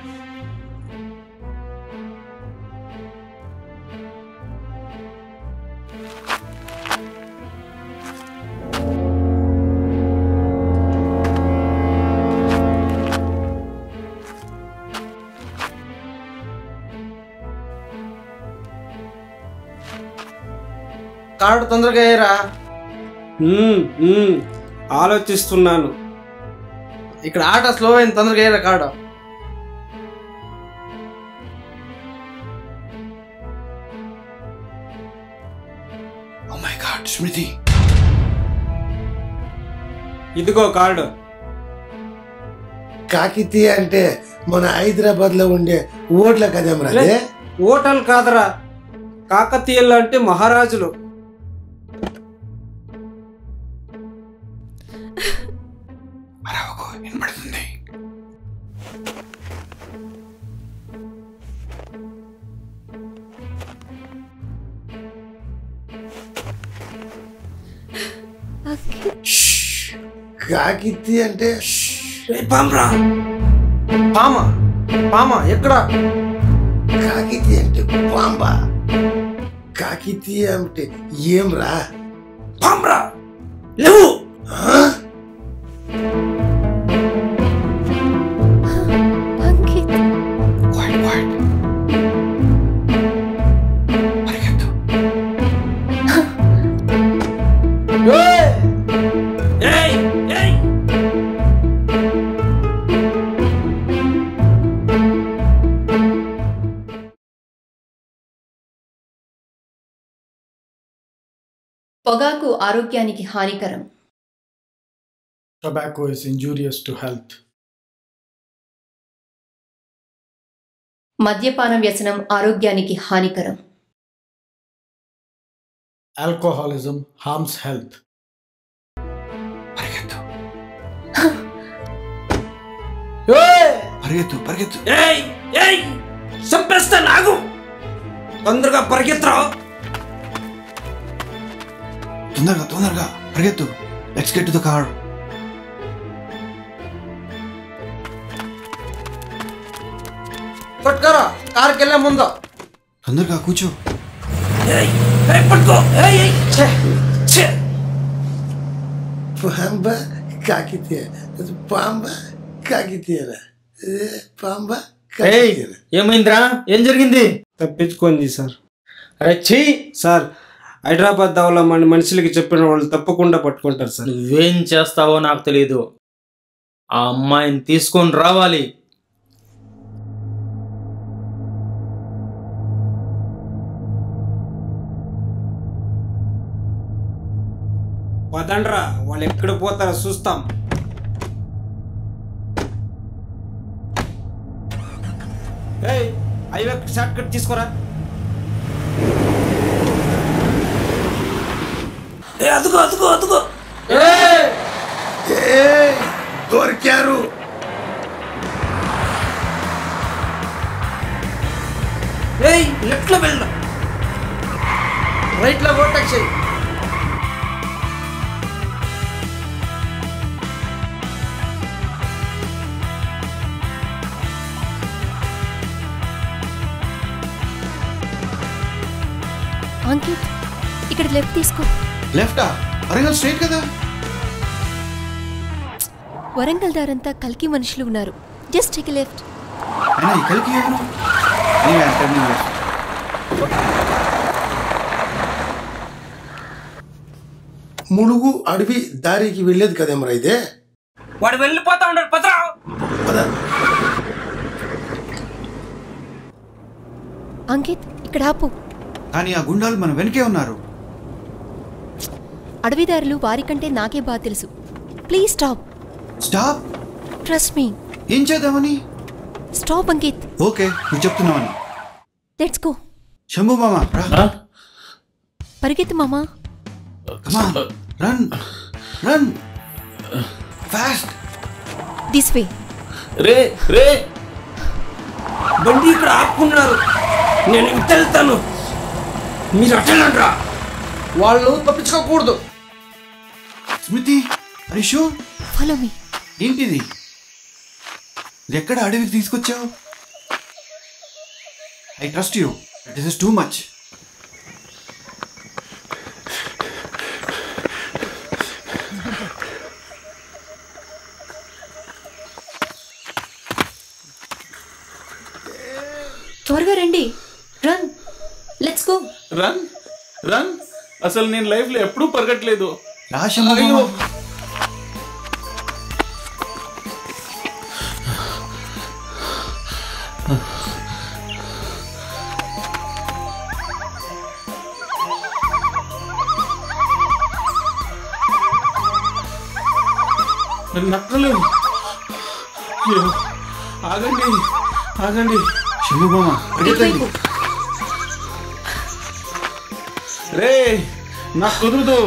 Card తొందరగా అయ్యారా మ్మ్, మ్మ్. ఆలోచిస్తున్నాను ఇక్కడ ఆట స్లో అయింది తొందరగా అయ్యారా card Oh my god, Smriti. ఇదిగో కార్డు కాకితీయ అంటే మన హైదరాబాద్ లో ఉండే ఓట్ల కదేమరా లే, ఓటల్ కాదరా కాకతీయులు అంటే మహారాజులు వినపడుతుంది కాకితీయ అంటే పామరా పామ పామ ఎక్కడ కాకితీయ అంటే పాంబా కాకితీయ అంటే ఏం రా పామరా లేవు Quiet, quiet. పొగాకు ఆరోగ్యానికి హానికరం Tobacco is injurious to health. మద్యపాన వ్యసనం ఆరోగ్యానికి హానికరం Alcoholism harms health. పరిగెత్తు పరిగెత్తు ఏయ్ ఏయ్ చంపేస్తా నాగు తొందరగా పరిగెత్తరా తొందరగా తొందరగా పరిగెత్తు let's get to the car పట్టుకోరా కార్కి వెళ్ళే ముందు తొందరగా కూర్చో పట్టుకో ఏయ్ ఏయ్ ఛే ఛే పాంబ కాకితీయ పాంబ కాకితీయరా ఏ, పాంబ ఏయ్ ఏమైందిరా ఏం జరిగింది తప్పించుకుంది సార్ అరే ఛీ సార్ హైదరాబాద్ దావలో మన మనుషులకి చెప్పిన వాళ్ళు తప్పకుండా పట్టుకుంటారు సార్ నువ్వేం చేస్తావో నాకు తెలియదు ఆ అమ్మాయిని తీసుకొని రావాలి పదండ్రా వాళ్ళు ఎక్కడ పోతారో చూస్తాం ఏయ్ హైవే షార్ట్ కట్ తీసుకోరా ఏ అదుగో అదుగో అదుగో దొరికారు ఏయ్ లెఫ్ట్ లో వెళ్ళ రైట్ లో ఓవర్టేక్ చేయి అంకిత్ ఇక్కడ లెఫ్ట్ తీసుకో లెఫ్టా వరంగల్ స్ట్రైట్ కదా వరంగల్ దారంతా కల్కి మనుషులు ఉన్నారు జస్ట్ టేక్ లెఫ్ట్ అయినా ఈ కలికి ఎవరు Anyway, I'm turning left. Mulugu అడవి దారికి వెళ్ళేది కదేమరా ఇదే వాడు వెళ్ళిపోతా ఉన్నాడు పదరావు అంకిత్ ఇక్కడ ఆపు కానీ ఆ గుండాలు మన వెనకే ఉన్నారు అడవిదారులు వారికంటే నాకే బాగా తెలుసు please stop stop trust me ఏం చేద్దామని స్టాప్ అంకిత్ ఓకే నువ్వు చెప్తున్నావని లెట్స్ గో శంభు మామ రా పరిగెత్తు మామా run run fast this way రే రే బండి ఇక్కడ ఆపుకున్నారు నేను ఇంత వెళ్తాను మీరు అటెండ్రా వాళ్ళు తప్పించుకోకూడదు స్మృతి హరీషు ఫాలో మీ ఏంటిది ఇది ఎక్కడ అడవికి తీసుకొచ్చావు I trust you this is too much త్వరగా రండి run let's go run run అసలు నేను లైఫ్ లో ఎప్పుడూ పరగట్లేదు రాశమ్మ అయ్యో. నన్ను నక్కలేదు అయ్యో, ఆగండి ఆగండి శంభు మామ పరిగెత్తండి రే నాకు కుదరదు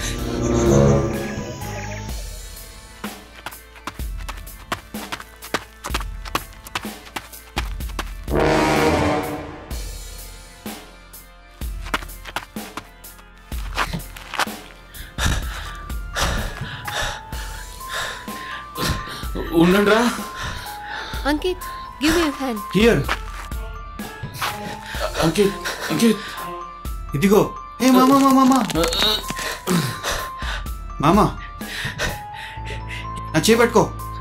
ఉండండి రా Ankit give me hand here Ankit Ankit ఇదిగో ఏ మామా మామా మామా మామా నా చేపట్టుకో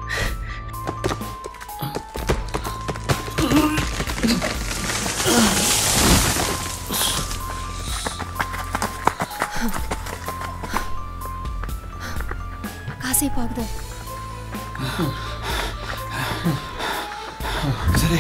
కాసేపు ఆగుదాం సరే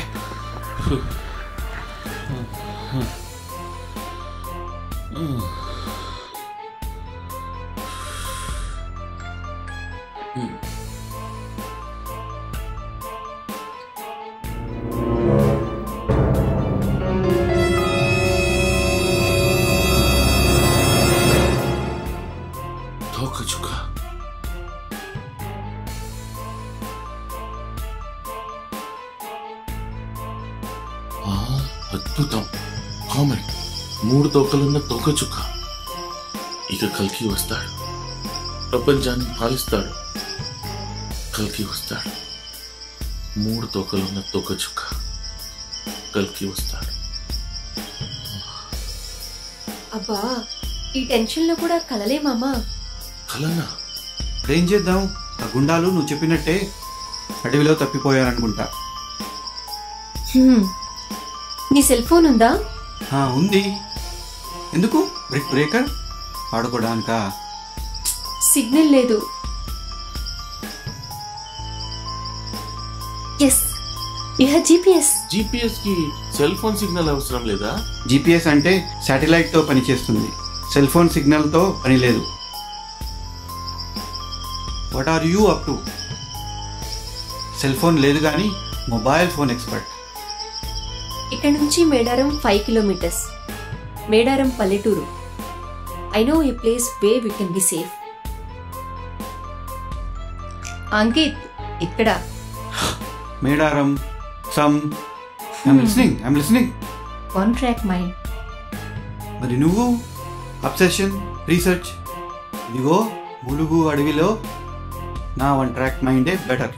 తోకచుక్క ఆ, అద్భుతం కామెంట్ మూడు తోకలున్న తోకచుక్క ఇక కల్కి వస్తాడు ప్రపంచాన్ని పాలిస్తాడు కల్కి వస్తాడు మూడు తోకలున్న తోకచుక్క కల్కి వస్తాడు అబ్బా ఈ టెన్షన్ లో కూడా కలలే మామా కలనా ఏం చేద్దాం ఆ గుండాలు నువ్వు చెప్పినట్టే అడవిలో తప్పిపోయారనుకుంటా హ్మ్. నీ సెల్ ఫోన్ ఉందా ఆ, ఉంది ఎందుకు బ్రేక్ బ్రేకర్ ఆడుకోవడానికా సిగ్నల్ లేదు yes you have GPS GPS కి సెల్ ఫోన్ సిగ్నల్ అవసరం లేదా జీపీఎస్ అంటే శాటిలైట్తో పనిచేస్తుంది సెల్ ఫోన్ సిగ్నల్తో పని లేదు what are you up to cell phone లేదు కానీ మొబైల్ ఫోన్ ఎక్స్పర్ట్ ఇక్కడ నుంచి మేడారం ఫైవ్ కిలోమీటర్స్ మేడారం పల్లెటూరు I know a place where we can be safe Ankit ఇక్కడ Medaram some I'm listening I'm listening one track mind మరి నువ్వు అబ్సెషన్ రీసెర్చ్ ఇదిగో ములుగు అడవిలో నా వన్ ట్రాక్ మైండే బెటర్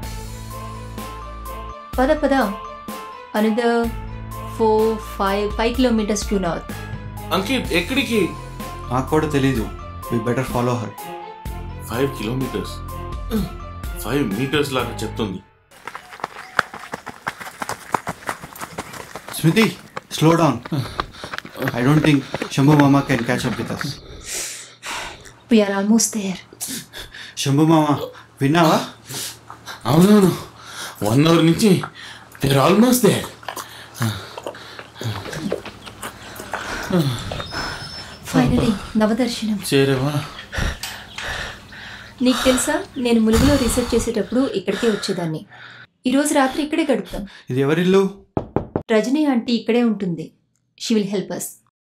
పద పద another four five five kilometres to north Ankit ఎక్కడికి నాకు కూడా తెలీదు we better follow her five kilometres five metres లాగా చెప్తుంది Smriti slow down I don't think Shambhu మామ can catch up with us we're almost there Shambhu మామ విన్నావా అవునవును వన్ అవర్ నుంచి there almost there finally Navadarshanam చేరేవా నీకు తెలుసా నేను ములుగులో రీసెర్చ్ చేసేటప్పుడు ఇక్కడికే వచ్చేదాన్ని ఈరోజు రాత్రి ఇక్కడే గడుపుతాం ఇది ఎవరిల్లు రజనీ ఆంటీ ఇక్కడే ఉంటుంది she will help us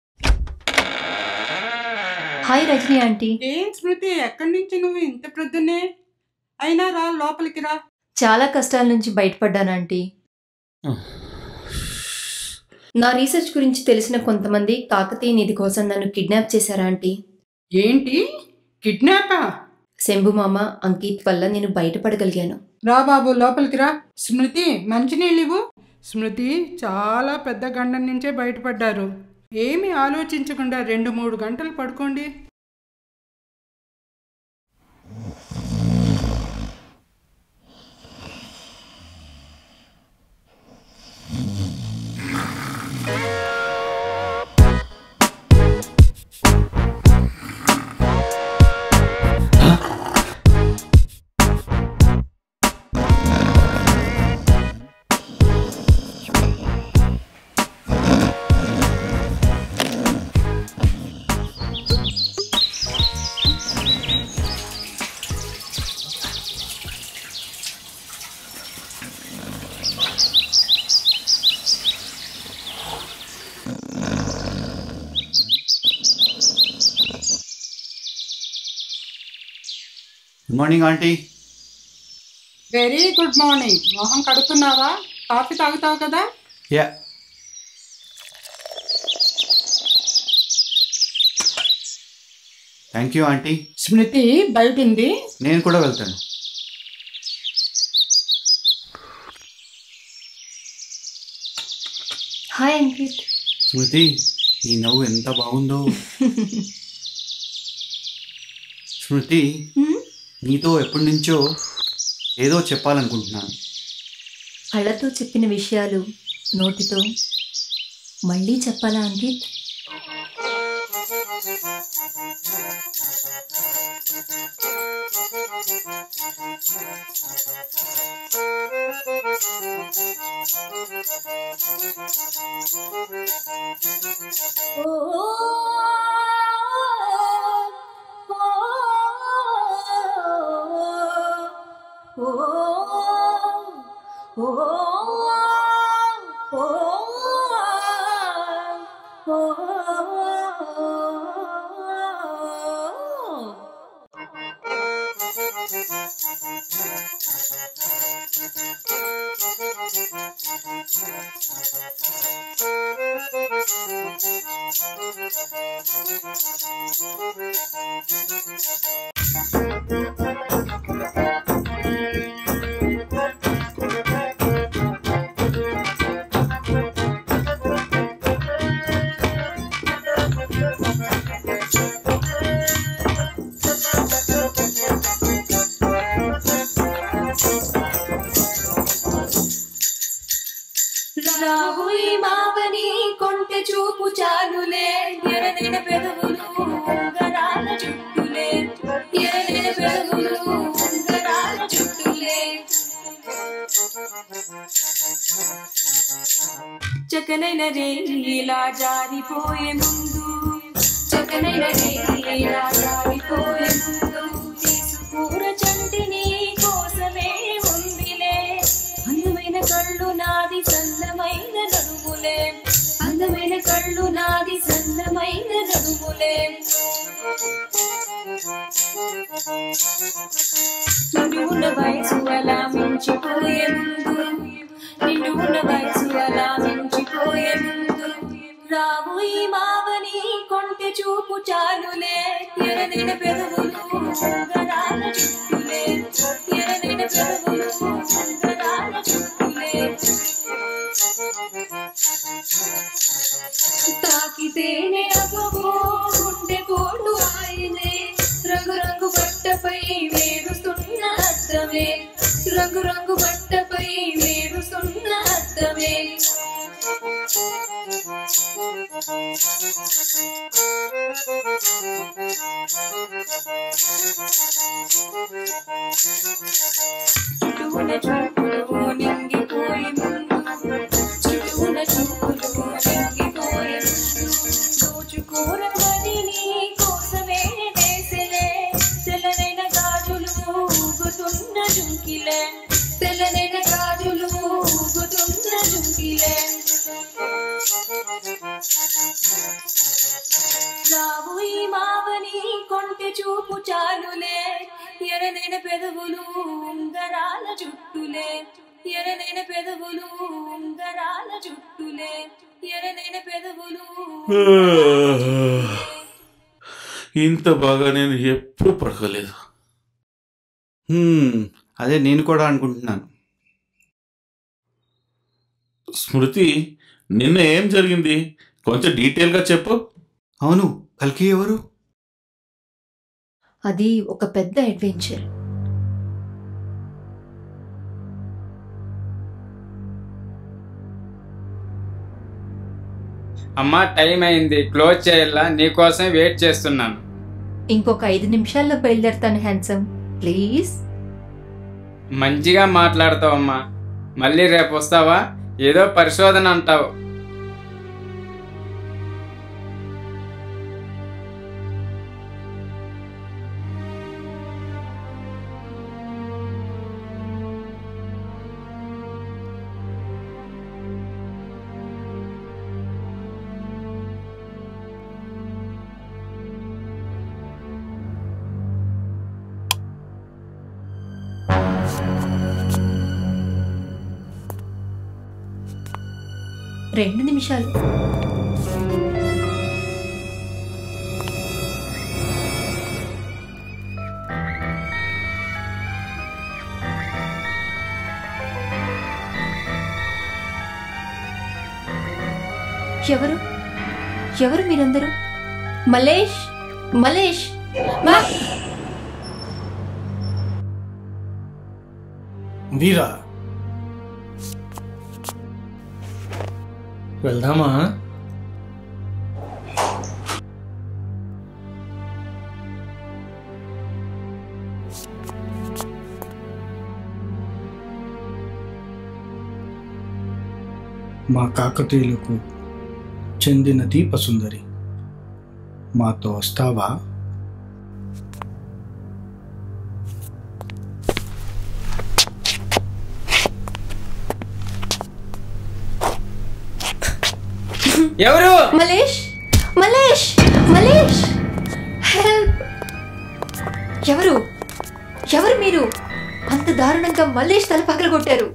hi Rajani aunty ఏం స్మృతి ఎక్కడి నుంచి నువ్వు ఇంత ప్రొద్దునే అయినా రా లోపలికి రా చాలా కష్టాల నుంచి బయటపడ్డాను ఆంటీ నా రీసెర్చ్ గురించి తెలిసిన కొంతమంది కాకతీయ నిధి కోసం నన్ను కిడ్నాప్ చేశారా ఆంటీ ఏంటి కిడ్నాపా శంభు మామ అంకిత్ వల్ల నేను బయటపడగలిగాను రా బాబు లోపలికి రా స్మృతి మంచినీళ్ళు ఇవ్వు స్మృతి చాలా పెద్ద గండం నుంచే బయటపడ్డారు ఏమీ ఆలోచించకుండా రెండు మూడు గంటలు పడుకోండి good morning aunty very good morning మొహం కడుక్కున్నావా కాఫీ తాగుతావు కదా yeah thank you aunty Smriti బయటింది నేను కూడా వెళ్తాను హాయ్ అంకిత్ స్మృతి నీ నవ్వు ఎంత బాగుందో స్మృతి నీతో ఎప్పటి నుంచో ఏదో చెప్పాలనుకుంటున్నాను కళ్ళతో చెప్పిన విషయాలు నోటితో మళ్ళీ చెప్పాలా అంకిత్ రాబోయి మావని కొంటె చూపు చాలులే ఎరదిన పెదవులు ఉంగరాల చుట్టులే ఎరదిన పెదవులు ఉంగరాల చుట్టులే చకనైన రేయి ఇలా జారిపోయే ముందు చకనైన రేయి ఇలా జారిపోయే ముందు తీసుకూర చంటిని కోసమే ఉందిలే అందమైన కళ్ళు నాది సన్నమైన నడుములే అందమైన కళ్ళు నాది సన్నమైన నడుములే నిండు ఉన్న వయసు అలా మించిపోయే ముందు నిండు ఉన్న వయసు అలా మించిపోయే ముందు రావు ఈ మావని కొంటె చూపు చాలులే ఎరదిన పెదవులు ఉంగరాల చుట్టులే ఎరదిన పెదవులు ఉంగరాల చుట్టులే తాకితేనే అగ కోసమే రంగు రంగు బట్టపై వేడుస్తున్న అద్దమే చుట్టూన చూపులు నింగిపోయి ముందు చుట్టూన చూపులు నింగిపోయి దోచుకోరమని నీ కోసమే వేసలే తెల్లనైన గాజులు ఊగుతున్న జుంకిలే తెల్లనైన గాజులు ఊగుతున్న జుంకిలే రావు ఈ మావని కొంటె చూపు చాలులే ఎరనైన పెదవులు ఉంగరాల జుట్టులే ఎరనైన పెదవులు ఉంగరాల జుట్టులే ఎరనైన పెదవులు ఇంత బాగా నేను ఎప్పుడు పడకలేదు హ్మ్, అదే నేను కూడా అనుకుంటున్నాను స్మృతి నిన్న ఏం జరిగింది కొంచెం డీటెయిల్గా చెప్పు అవును కల్కి ఎవరు అది ఒక పెద్ద అడ్వెంచర్ అమ్మా టైం అయింది క్లోజ్ చేయాలా నీకోసం వెయిట్ చేస్తున్నాను ఇంకొక ఐదు నిమిషాల్లో బయలుదేరుతాను హ్యాండ్సమ్ ప్లీజ్ మంచిగా మాట్లాడతావమ్మా మళ్ళీ రేపు వస్తావా ఏదో పరిశోధన అంటావు రెండు నిమిషాలు ఎవరు ఎవరు మీరందరూ మలేష్ మలేష్ మా వీరా వెళ్దామా మా కాకతీయులకు చెందిన దీపసుందరి మాతో వస్తావా ఎవరు మలేష్ మలేష్ మలేష్ హెల్ప్ ఎవరు ఎవరు మీరు అంత దారుణంగా మల్లేష్ తల పగలగొట్టారు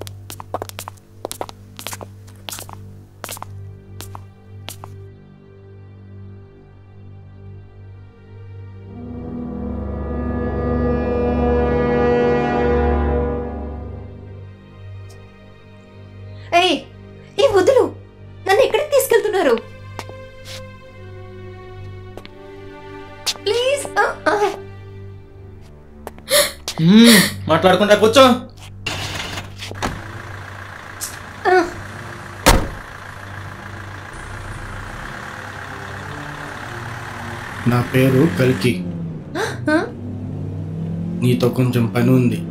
ఏయ్ ఈ వదులు నన్ను ఎక్కడికి తీసుకెళ్తున్నారు ప్లీజ్ మాట్లాడకుండా కూర్చో నా పేరు కల్కి నీతో కొంచెం పని ఉంది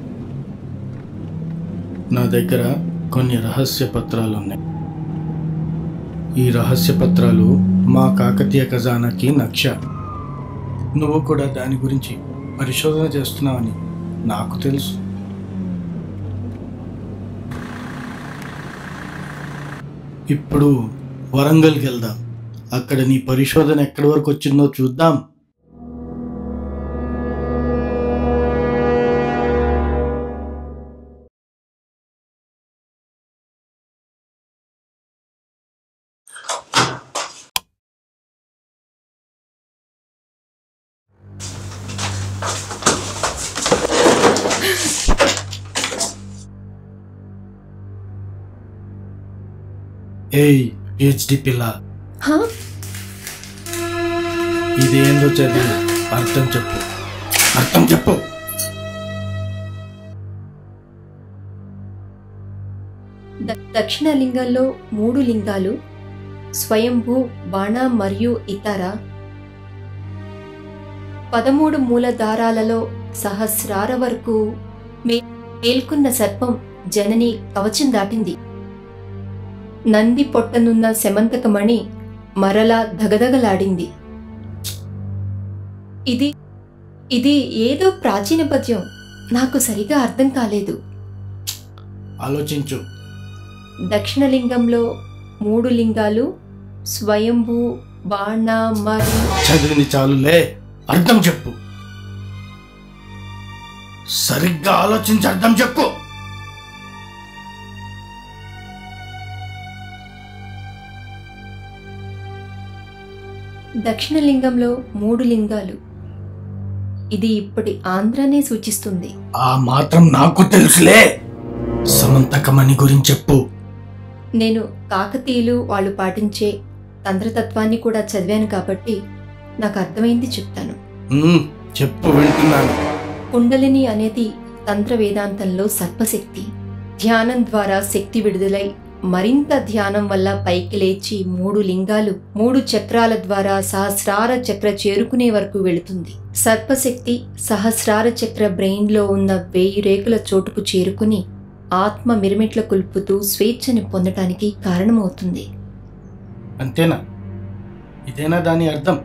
నా దగ్గర కొన్ని రహస్య పత్రాలు ఉన్నాయి ఈ రహస్య పత్రాలు మా కాకతీయ ఖజానాకి నక్ష నువ్వు కూడా దాని గురించి పరిశోధన చేస్తున్నావని నాకు తెలుసు ఇప్పుడు వరంగల్కి వెళ్దాం అక్కడ నీ పరిశోధన ఎక్కడి వరకు వచ్చిందో చూద్దాం ఏయ్ పిహెచ్డి పిల్ల ఇదేందో చదివి అర్థం చెప్పు అర్థం చెప్పు ద- దక్షిణ లింగంలో మూడు లింగాలు స్వయంభూ బాణ మరియు ఇతర పదమూడు మూల దారాలలో సహస్రార వరకు మే- మేల్కొన్న సర్పం జనని కవచం దాటింది నంది పొట్టనున్న శమంతకమణి మరలా దగదగలాడింది ఇది ఇది ఏదో ప్రాచీన పద్యం నాకు సరిగా అర్థం కాలేదు ఆలోచించు దక్షిణలింగంలో మూడు లింగాలు స్వయంభూ బాణ మరియు చదివింది చాలులే అర్థం చెప్పు సరిగ్గా ఆలోచించి అర్థం చెప్పు దక్షిణలింగంలో మూడు లింగాలు ఇది ఇప్పటి ఆంధ్రనే సూచిస్తుంది ఆ మాత్రం నాకు తెలుసులే సమంతకమణి గురించి చెప్పు నేను కాకతీయులు వాళ్ళు పాటించే తంత్రతత్వాన్ని కూడా చదివాను కాబట్టి నాకు అర్థమైంది చెప్తాను ఉమ్, చెప్పు వింటున్నాను కుండలిని అనేది తంత్ర వేదాంతంలో సర్పశక్తి ధ్యానం ద్వారా శక్తి విడుదలై మరింత ధ్యానం వల్ల పైకి లేచి మూడు లింగాలు మూడు చక్రాల ద్వారా సహస్రార చక్ర చేరుకునే వరకు వెళుతుంది సర్పశక్తి సహస్రార చక్ర బ్రెయిన్లో ఉన్న వేయి రేకుల చోటుకు చేరుకుని ఆత్మ మిరుమిట్ల కుల్పుతూ స్వేచ్ఛని పొందటానికి కారణమవుతుంది అంతేనా ఇదేనా దాని అర్థం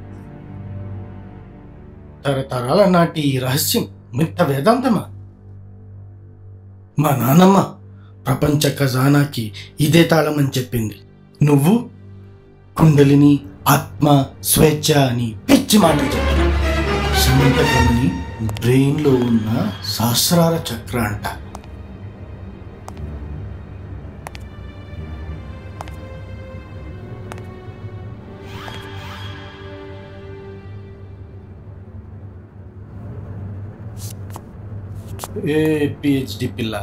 తరతరాల నాటి ఈ రహస్యం మిత్త వేదాంతమా మా నానమ్మ ప్రపంచ ఖజానాకి ఇదే తాళమని చెప్పింది నువ్వు కుండలిని ఆత్మ స్వేచ్ఛ అని పిచ్చి మాటలు చెప్పావు సమంతకమని బ్రెయిన్లో ఉన్న సహస్రార చక్ర అంట ఏ పిహెచ్డి పిల్ల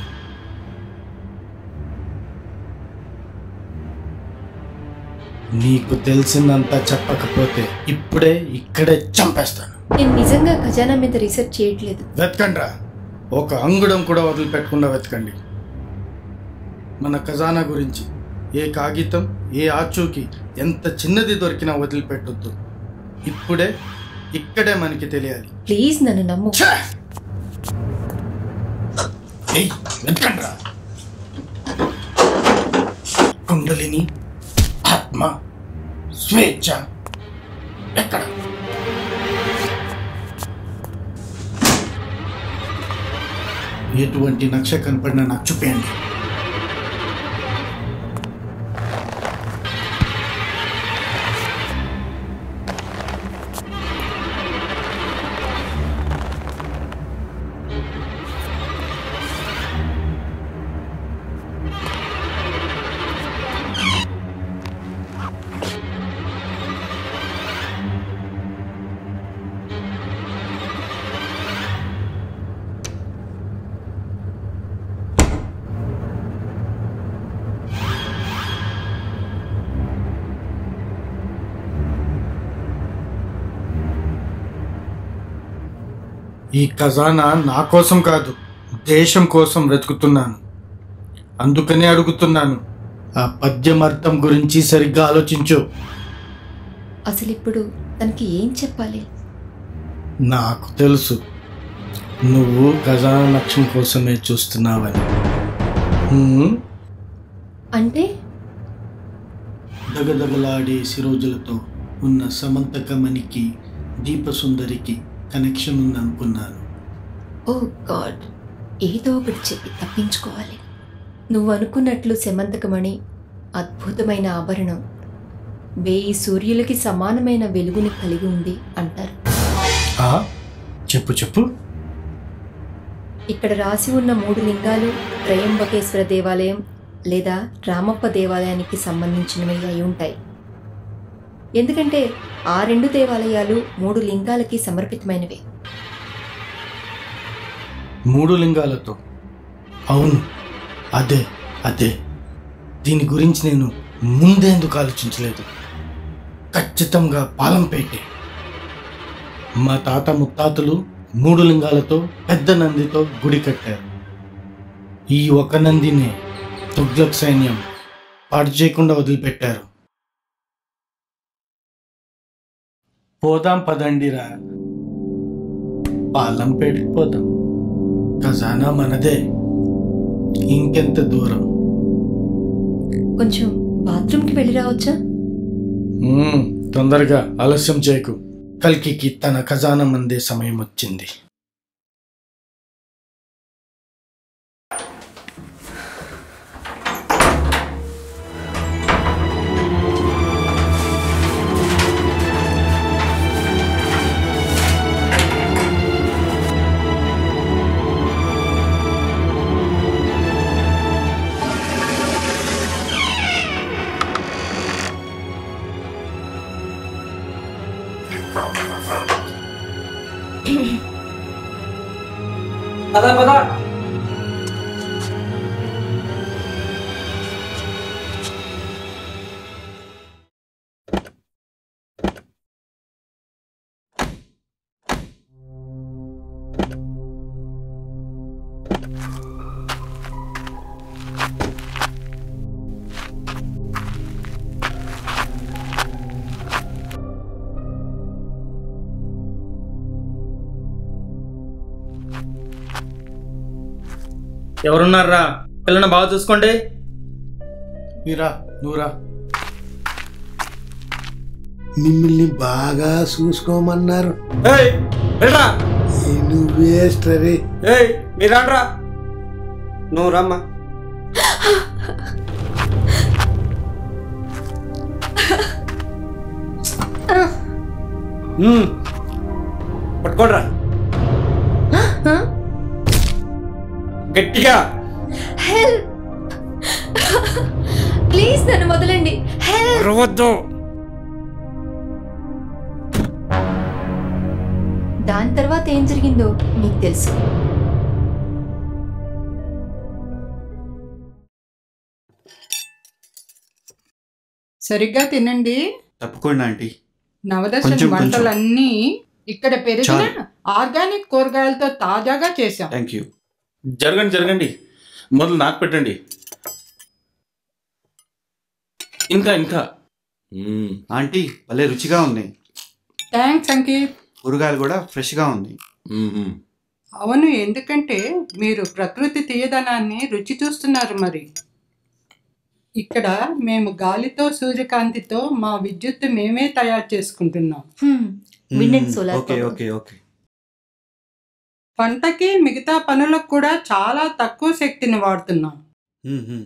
నీకు తెలిసిందంతా చెప్పకపోతే ఇప్పుడే ఇక్కడే చంపేస్తాను నేను నిజంగా ఖజానా మీద రీసెర్చ్ చేయట్లేదు వెతకండ్రా ఒక అంగుళం కూడా వదిలిపెట్టకుండా వెతకండి మన ఖజానా గురించి ఏ కాగితం ఏ ఆచూకి ఎంత చిన్నది దొరికినా వదిలిపెట్టొద్దు ఇప్పుడే ఇక్కడే మనకి తెలియాలి ప్లీజ్ నన్ను నమ్ము ఏయ్ వెతకండ్రా కుండలిని ఆత్మ స్వేచ్ఛ ఎక్కడ ఎటువంటి నక్ష కనపడినా నాకు చూపేయండి ఈ ఖజానా నా కోసం కాదు దేశం కోసం వెతుకుతున్నాను అందుకనే అడుగుతున్నాను ఆ పద్యం అర్థం గురించి సరిగ్గా ఆలోచించు అసలు ఇప్పుడు తనకి ఏం చెప్పాలి నాకు తెలుసు నువ్వు ఖజానా లక్ష్యం కోసమే చూస్తున్నావని హ్మ్? అంటే దగదగలాడే సిరోజులతో ఉన్న సమంతకమణికి దీపసుందరికి కనెక్షన్ ఉందనుకున్నాను ఓ గాడ్ ఏదో ఒకటి చెప్పి తప్పించుకోవాలి నువ్వు అనుకున్నట్లు శమంతకమణి అద్భుతమైన ఆభరణం వేయి సూర్యులకి సమానమైన వెలుగుని కలిగి ఉంది అంటారు ఆ? చెప్పు చెప్పు ఇక్కడ రాసి ఉన్న మూడు లింగాలు త్రయంబకేశ్వర దేవాలయం లేదా రామప్ప దేవాలయానికి సంబంధించినవి అయి ఉంటాయి ఎందుకంటే ఆ రెండు దేవాలయాలు మూడు లింగాలకి సమర్పితమైనవే మూడు లింగాలతో అవును అదే అదే దీని గురించి నేను ముందేందుకు ఆలోచించలేదు ఖచ్చితంగా పాలంపేటే మా తాత ముత్తాతలు మూడు లింగాలతో పెద్ద నందితో గుడి కట్టారు ఈ ఒక నందినే తుగ్లక్ సైన్యం పాటు చేయకుండా వదిలిపెట్టారు పోదాం పదండిరా పాలంపేటకి పోదాం ఖజానా మనదే ఇంకెంత దూరం కొంచెం బాత్రూమ్కి వెళ్ళి రావచ్చా మ్మ్, తొందరగా ఆలస్యం చేయకు కల్కికి తన ఖజానా మందే సమయం వచ్చింది పద పద ఎవరున్నారా పిల్లని బాగా చూసుకోండి మీరా నువ్వురా మిమ్మల్ని బాగా చూసుకోమన్నారు ఏయ్ వెళ్ళరా ఏ నువ్వేస్టరే ఏయ్ మీరు రండ్రా నువ్వు రమ్మా మ్మ్. పట్టుకోడ్రా గట్టిగా హెల్ప్ ప్లీజ్ నన్ను వదలండి హెల్ప్ అరవద్దు దాని తర్వాత ఏం జరిగిందో మీకు తెలుసు సరిగ్గా తినండి తప్పకుండా ఆంటీ నవదర్శన్ కొంచెం, కొంచెం. వంటలన్నీ ఇక్కడ పెరిగిన చాలు. ఆర్గానిక్ కూరగాయలతో తాజాగా చేశాం థ్యాంక్ యూ జరగండి జరగండి మొదలు నాకు పెట్టండి ఇంకా ఇంకా మ్మ్. ఆంటీ భలే రుచిగా ఉంది థ్యాంక్స్ అంకిత్ కూరగాయలు కూడా ఫ్రెష్గా ఉంది మ్మ్. అవును ఎందుకంటే మీరు ప్రకృతి తీయదనాన్ని రుచి చూస్తున్నారు మరి ఇక్కడ మేము గాలితో సూర్యకాంతితో మా విద్యుత్తు మేమే తయారు చేసుకుంటున్నాం wind and solar okay okay okay పంటకి మిగతా పనులకు కూడా చాలా తక్కువ శక్తిని వాడుతున్నాం మ్మ్, మ్మ్.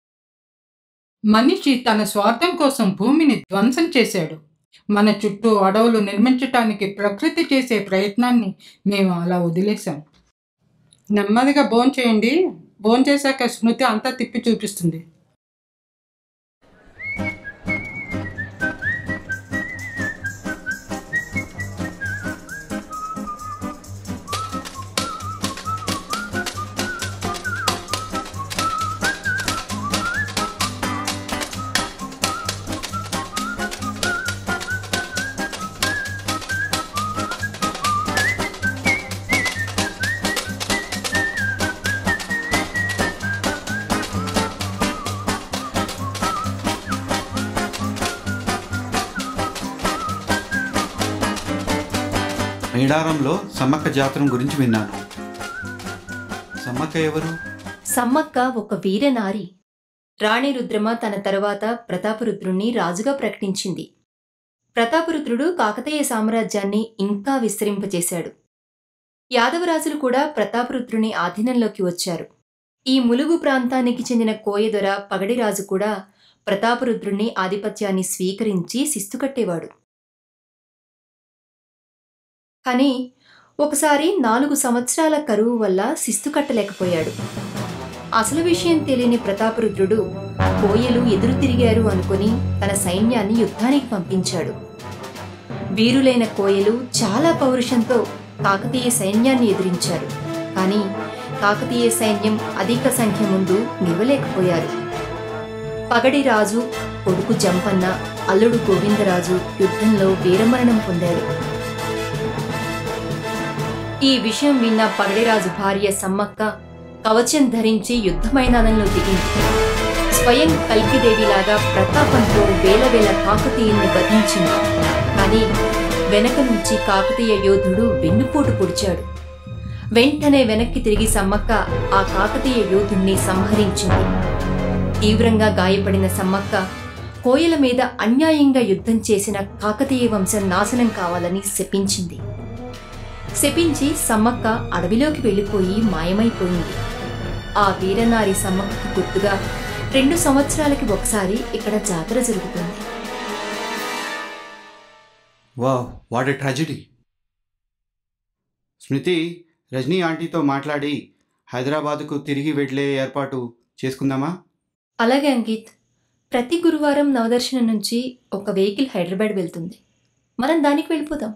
మనిషి తన స్వార్థం కోసం భూమిని ధ్వంసం చేశాడు మన చుట్టూ అడవులు నిర్మించటానికి ప్రకృతి చేసే ప్రయత్నాన్ని మేము అలా వదిలేశాం నెమ్మదిగా భోంచేయండి భోంచేశాక స్మృతి అంతా తిప్పి చూపిస్తుంది మేడారంలో సమ్మక్క జాతర గురించి విన్నాను సమ్మక్క ఎవరు సమ్మక్క ఒక వీరనారి రాణి రుద్రమ తన తరువాత ప్రతాపరుద్రుణ్ణి రాజుగా ప్రకటించింది ప్రతాపరుద్రుడు కాకతీయ సామ్రాజ్యాన్ని ఇంకా విస్తరింపచేశాడు యాదవరాజులు కూడా ప్రతాపరుద్రుని ఆధీనంలోకి వచ్చారు ఈ ములుగు ప్రాంతానికి చెందిన కోయదొర పగడిరాజు కూడా ప్రతాపరుద్రుని ఆధిపత్యాన్ని స్వీకరించి శిస్తు కట్టేవాడు కానీ ఒకసారి నాలుగు సంవత్సరాల కరువు వల్ల శిస్తు కట్టలేకపోయాడు అసలు విషయం తెలియని ప్రతాపరుద్రుడు కోయలు ఎదురు తిరిగారు అనుకుని తన సైన్యాన్ని యుద్ధానికి పంపించాడు వీరులైన కోయలు చాలా పౌరుషంతో కాకతీయ సైన్యాన్ని ఎదిరించారు కానీ కాకతీయ సైన్యం అధిక సంఖ్య ముందు నివ్వలేకపోయారు పగడి రాజు కొడుకు జంపన్న అల్లుడు గోవిందరాజు యుద్ధంలో వీరమరణం పొందారు ఈ విషయం విన్న పగడిరాజు భార్య సమ్మక్క కవచం ధరించి యుద్ధ మైదానంలో దిగింది స్వయం కల్కిదేవిలాగా ప్రతాపంతో వేల వేల కాకతీయుల్ని వధించింది కానీ వెనక నుంచి కాకతీయ యోధుడు వెన్నుపోటు పొడిచాడు వెంటనే వెనక్కి తిరిగి సమ్మక్క ఆ కాకతీయ యోధుణ్ణి సంహరించింది తీవ్రంగా గాయపడిన సమ్మక్క కోయల మీద అన్యాయంగా యుద్ధం చేసిన కాకతీయ వంశం నాశనం కావాలని శపించింది శపించి సమ్మక్క అడవిలోకి వెళ్ళిపోయి మాయమైపోయింది ఆ వీరనారి సమ్మక్కకు గుర్తుగా రెండు సంవత్సరాలకి ఒకసారి ఇక్కడ జాతర జరుగుతుంది వా what a tragedy Smriti Rajani ఆంటీతో మాట్లాడి హైదరాబాద్కు తిరిగి వెళ్ళే ఏర్పాటు చేసుకుందామా అలాగే అంకిత్ ప్రతి గురువారం నవదర్శనం నుంచి ఒక వెహికల్ హైదరాబాద్ వెళ్తుంది మనం దానికి వెళ్ళిపోదాం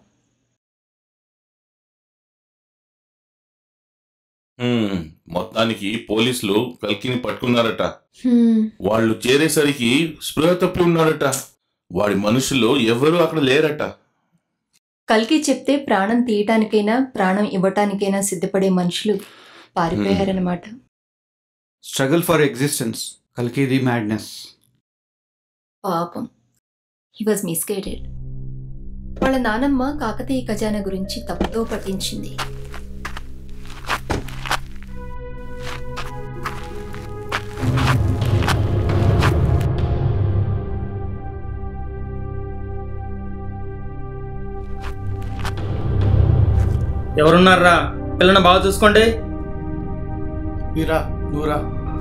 హ్మ్, మొత్తానికి పోలీసులు కల్కిని పట్టుకున్నారట వాళ్ళు చేరేసరికి స్పృహ తప్పి ఉన్నాడట వాడి మనుషులు ఎవరు అక్కడ లేరట కల్కి చెప్తే ప్రాణం తీయటానికైనా ప్రాణం ఇవ్వటానికైనా సిద్ధపడే మనుషులు పారిపోయారన్నమాట స్ట్రగుల్ ఫర్ ఎగ్జిస్టెన్స్ కల్కిది మ్యాడ్నెస్ పాపం హీ వాజ్ మిస్గైడెడ్ వాళ్ళ నానమ్మ కాకతీయ ఖజానా గురించి తప్పుతో పట్టించింది ఎవరున్నారా పిల్లని బాగా చూసుకోండి వీరా నువ్వురా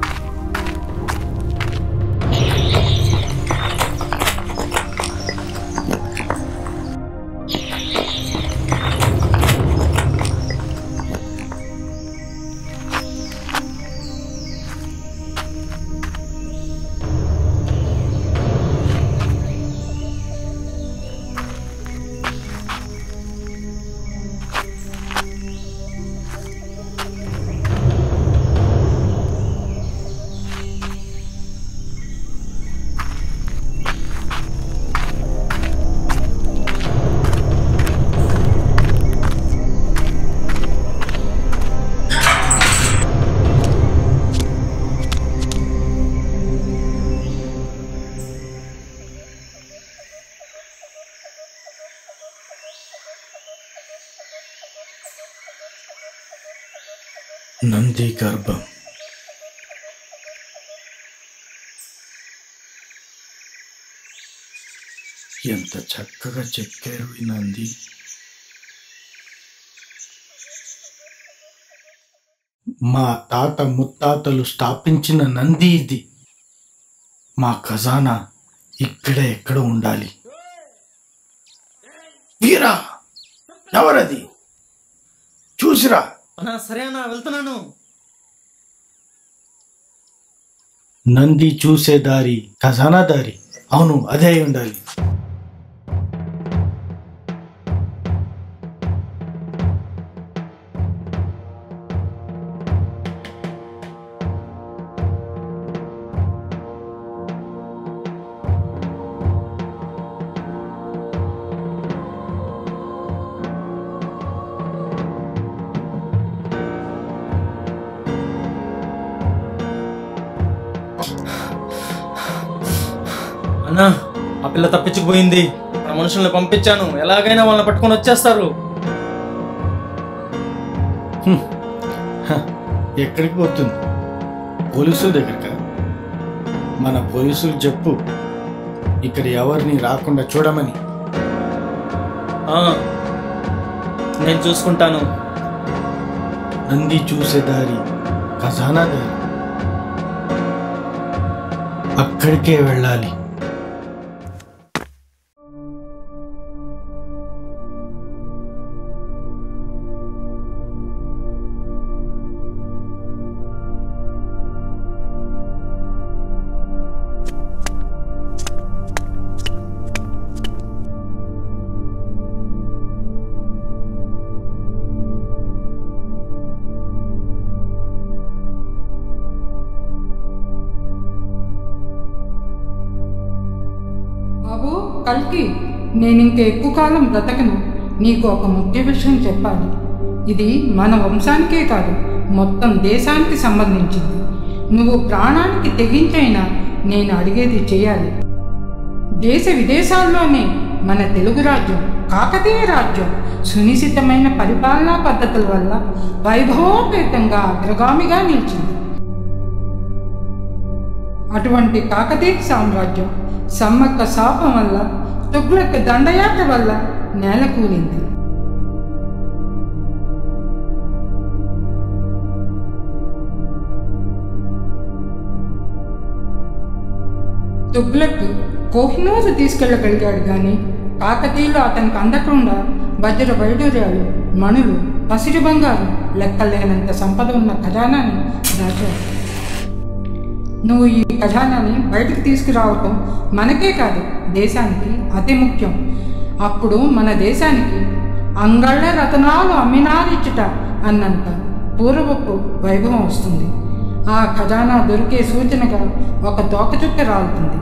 నంది గర్భం ఎంత చక్కగా చెక్కారు ఈ నంది మా తాత ముత్తాతలు స్థాపించిన నంది ఇది మా ఖజానా ఇక్కడే ఎక్కడ ఉండాలి వీరా ఎవరది చూసిరా అన్నా సరే అన్నా వెళ్తున్నాను నంది చూసే దారి ఖజానా దారి అవును అదే అయి ఉండాలి అన్నా ఆ పిల్ల తప్పించుకుపోయింది నా మనుషుల్ని పంపించాను ఎలాగైనా వాళ్ళని పట్టుకొని వచ్చేస్తారు హ, ఎక్కడికి పోతుంది పోలీసుల దగ్గరకా మన పోలీసులు చెప్పు ఇక్కడ ఎవరిని రాకుండా చూడమని ఆ, నేను చూసుకుంటాను నంది చూసే దారి ఖజానా దారి అక్కడికే వెళ్ళాలి బాబు కల్కి నేను ఇంక ఎక్కువ కాలం బ్రతకను నీకు ఒక ముఖ్య విషయం చెప్పాలి ఇది మన వంశానికే కాదు మొత్తం దేశానికి సంబంధించింది నువ్వు ప్రాణానికి తెగించైనా నేను అడిగేది చేయాలి దేశ విదేశాల్లోనే మన తెలుగు రాజ్యం కాకతీయ రాజ్యం సునిశ్చితమైన పరిపాలనా పద్ధతుల వల్ల వైభవోపేతంగా అగ్రగామిగా నిలిచింది అటువంటి కాకతీయ సామ్రాజ్యం సమ్మక్క శాపం వల్ల తుగ్లక్ దండయాత్ర వల్ల నేలకూలింది తుగ్లక్ కోహినూరు తీసుకెళ్ళగలిగాడు కానీ కాకతీయులు అతనికి అందకుండా వజ్ర వైడూర్యాలు మణులు పసిడి బంగారం లెక్కలేనంత సంపద ఉన్న ఖజానాని దాచారు నువ్వు ఈ ఖజానాని బయటకు తీసుకురావటం మనకే కాదు దేశానికి అతి ముఖ్యం అప్పుడు మన దేశానికి అంగళ్ళ రతనాలు అమ్మినారిచ్చుట అన్నంత పూర్వపు వైభవం వస్తుంది ఆ ఖజానా దొరికే సూచనగా ఒక తోకచుక్క రాలుతుంది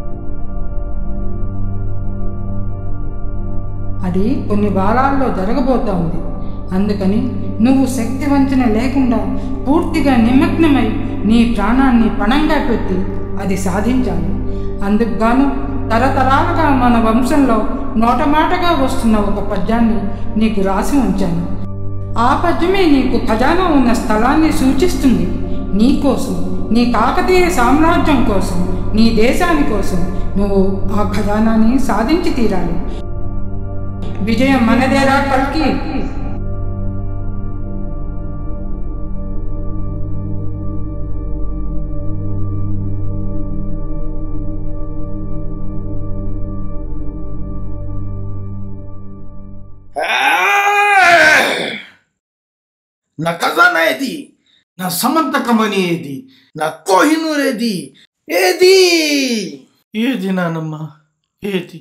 అది కొన్ని వారాల్లో జరగబోతా ఉంది అందుకని నువ్వు శక్తి వంచన లేకుండా పూర్తిగా నిమగ్నమై నీ ప్రాణాన్ని పణంగా పెట్టి అది సాధించాలి అందుకు గాను తరతరాలుగా మన వంశంలో నోటమాటగా వస్తున్న ఒక పద్యాన్ని నీకు రాసి ఉంచాను ఆ పద్యమే నీకు ఖజానా ఉన్న స్థలాన్ని సూచిస్తుంది నీ కోసం నీ కాకతీయ సామ్రాజ్యం కోసం నీ దేశాని కోసం నువ్వు ఆ ఖజానాని సాధించి తీరాలి విజయం మనదేరా కల్కి నా ఖజానా ఏది నా సమంతకమణి ఏది నా కోహినూర్ ఏది ఏది ఏది నానమ్మ ఏది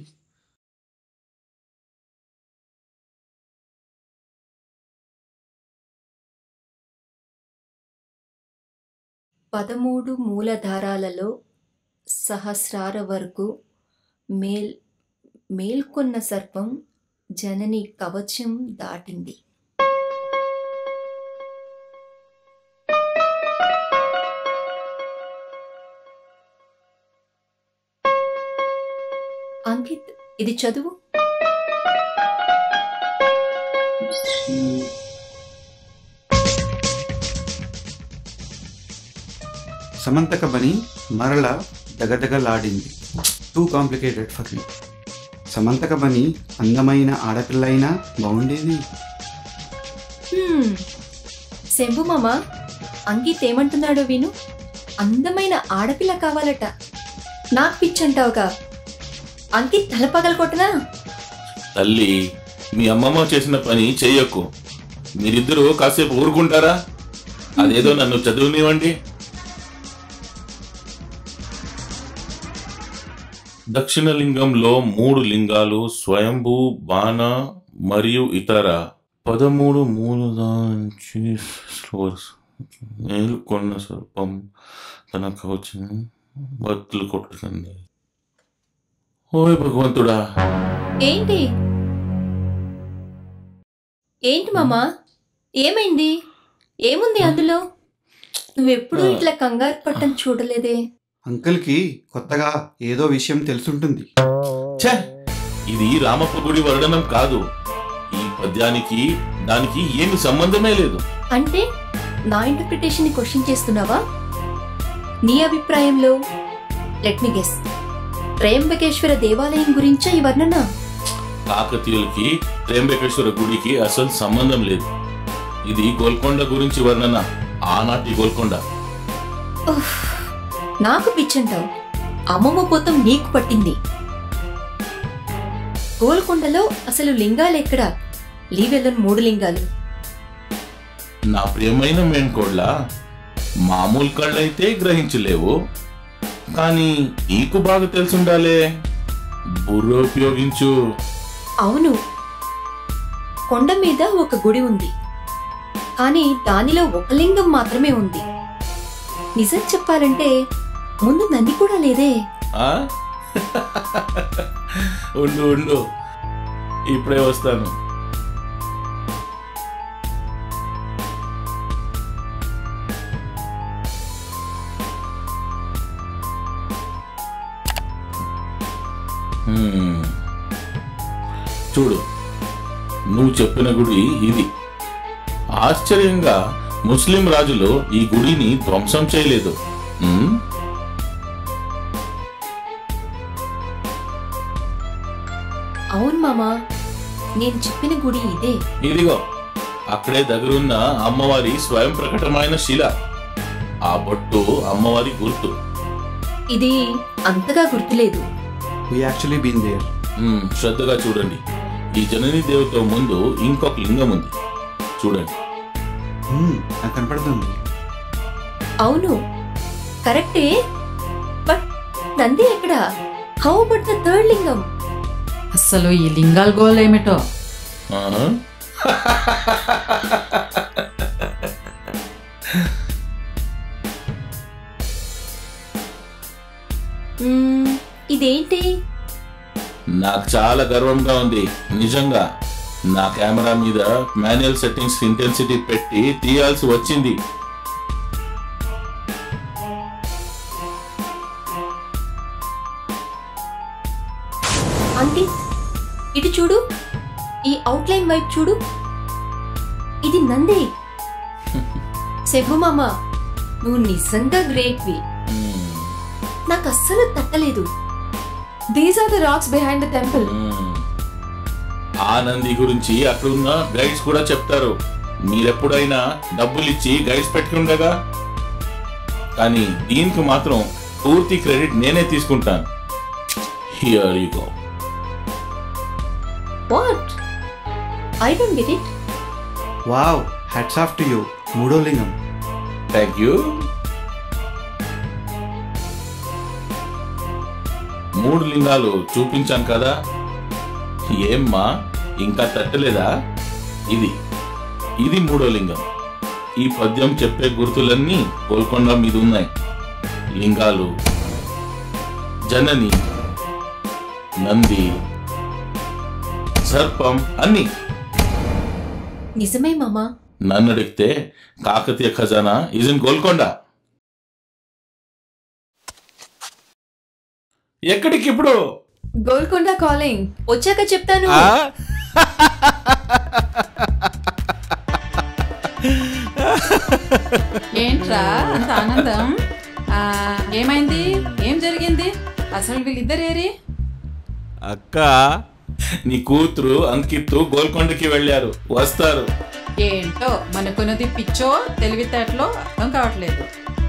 పదమూడు మూలధారాలలో సహస్రార వరకు మేల్ మేల్కొన్న సర్పం జనని కవచం దాటింది అంకిత్ ఇది చదువు సమంతక బని మరల దగదగలాడింది టూ కాంప్లికేటెడ్ ఫర్ మీ సమంతక బని అందమైన ఆడపిల్ల అయినా బాగుండేది హ్మ్. శంభు మామ అంకిత్ ఏమంటున్నాడో విను అందమైన ఆడపిల్ల కావాలట నాకు పిచ్చంటావుగా అంకిత్ తల పగలకొట్టనా తల్లి మీ అమ్మమ్మ చేసిన పని చెయ్యకు మీరిద్దరూ కాసేపు ఊరుకుంటారా అదేదో నన్ను చదువునివ్వండి దక్షిణ లింగంలో మూడు లింగాలు స్వయంభూ బాణ మరియు ఇతర పదమూడు మూలదాంచి మేలుకొన్న సర్పం తన కవచం బతులు కొట్టుకుంది ఓయ్ భగవంతుడా ఏంటి ఏంటి మామా ఏమైంది ఏముంది అందులో నువ్వెప్పుడూ ఇట్లా కంగారు పట్టం చూడలేదే అంకుల్కి కొత్తగా ఏదో విషయం తెలుసుంటుంది ఛే ఇది రామప్ప గుడి వర్ణనం కాదు ఈ పద్యానికి దానికి ఏమి సంబంధమే లేదు అంటే నా ఇంటర్ప్రిటేషన్ ని క్వశ్చన్ చేస్తున్నావా నీ అభిప్రాయంలో లెట్ మీ గెస్ త్రయంబకేశ్వర దేవాలయం గురించా ఈ వర్ణన కాకతీయులకి త్రయంబకేశ్వర గుడికి అసలు సంబంధం లేదు ఇది గోల్కొండ గురించి వర్ణన ఆనాటి గోల్కొండ ఉఫ్, నాకు పిచ్చంటావు అమ్మమ్మ పోతం నీకు పట్టింది గోల్కొండలో అసలు లింగాలు ఎక్కడా లీవెల్లోని మూడు లింగాలు నా ప్రియమైన మేన్కోడ్ల మామూలు కళ్ళైతే గ్రహించలేవు కానీ నీకు బాగా తెలుసుండాలే బుర్ర ఉపయోగించు అవును కొండ మీద ఒక గుడి ఉంది కానీ దానిలో ఒక లింగం మాత్రమే ఉంది నిజం చెప్పాలంటే ముందు నంది కూడా లేదే ఆ? ఉండు ఉండు ఇప్పుడే వస్తాను హ్మ్. చూడు నువ్వు చెప్పిన గుడి ఇది ఆశ్చర్యంగా ముస్లిం రాజులు ఈ గుడిని ధ్వంసం చేయలేదు హ్మ్? అవును మామా నేను చెప్పిన గుడి ఇదే ఇదిగో అక్కడే దగ్గరున్న అమ్మవారి స్వయం ప్రకటమైన శిల ఆ బొట్టు అమ్మవారి గుర్తు ఇది అంతగా గుర్తులేదు వి యాక్చువల్లీ బీన్ దేర్ మ్మ్, శ్రద్ధగా చూడండి ఈ జనని దేవత ముందు ఇంకొక లింగం ఉంది చూడండి నాకు కనపడుతుంది అవును కరెక్టే బట్ నంది ఎక్కడ హౌ బట్ ద థర్డ్ లింగం అస్సలు ఈ లింగాల గోల్ ఏమిటో ఆహా. మ్మ్, ఇదేంటి నాకు చాలా గర్వంగా ఉంది నిజంగా నా కెమెరా మీద మాన్యువల్ సెట్టింగ్స్ ఇంటెన్సిటీ పెట్టి తీయాల్సి వచ్చింది అంకిత్ ఇటు చూడు ఈ అవుట్లైన్ వైపు చూడు ఇది నంది సెగు మామ నువ్వు నిజంగా గ్రేట్వి నాకు అస్సలు తట్టలేదు these are the rocks behind the temple ఆ నంది గురించి అక్కడున్న గైడ్స్ కూడా చెప్తారు మీరెప్పుడైనా డబ్బులు ఇచ్చి గైడ్స్ పెట్టుకుండగా కానీ దీనికి మాత్రం పూర్తి క్రెడిట్ నేనే తీసుకుంటాను here you go what I don't get it wow hats off to you మూడో లింగం థ్యాంక్ యూ మూడు లింగాలు చూపించాను కదా ఏమ్మా ఇంకా తట్టలేదా ఇది ఇది మూడో లింగం ఈ పద్యం చెప్పే గుర్తులన్నీ గోల్కొండ మీద ఉన్నాయి లింగాలు జనని నంది సర్పం అన్ని నిజమే మామా నన్ను అడిగితే కాకతీయ ఖజానా ఇజ్ ఇన్ గోల్కొండ ఎక్కడికి ఇప్పుడు గోల్కొండ కాలింగ్ వచ్చాక చెప్తాను ఏంట్రా అంత ఆనందం ఆ, ఏమైంది ఏం జరిగింది అసలు వీళ్ళిద్దరేరి అక్క నీ కూతురు అంకిత్ గోల్కొండకి వెళ్ళారు వస్తారు ఏంటో మనకున్నది పిచ్చో తెలివితేటలో అర్థం కావట్లేదు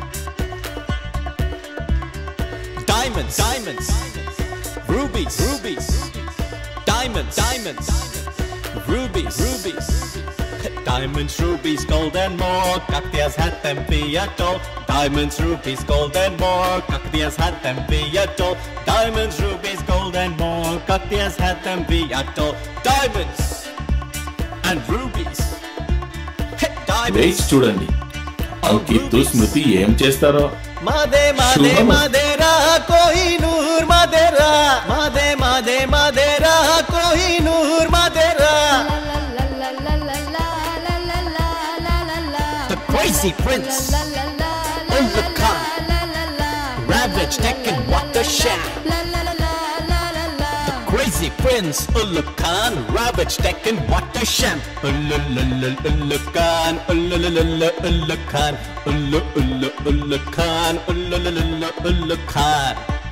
Diamonds, diamonds, rubies, rubies, diamonds, diamonds, rubies, rubies, diamonds, rubies, gold and more. Cactias had them be at all. Diamonds, rubies, gold and more. Cactias had them be at all. Diamonds, rubies, gold and more. Cactias had them be at all. Diamonds and rubies. Hey, diamonds. వేచి చూడండి అంకిత్ స్మృతి ఏం చేస్తారో మాదే మాదే శుభము. మాదేరా కోహినూర్ మాదేరా మాదే మాదే మాదేరా Kohinoor మాదేరా The crazy prince Ulfa Khan Ravaged Deccan Water Shack The crazy prince Ulfa Khan Ravaged Deccan Water Sham Ulfa Ulfa Khan Ulfa Ulfa Khan Ulfa Ulfa Ulfa Khan Ulfa Ulfa Ulfa Khan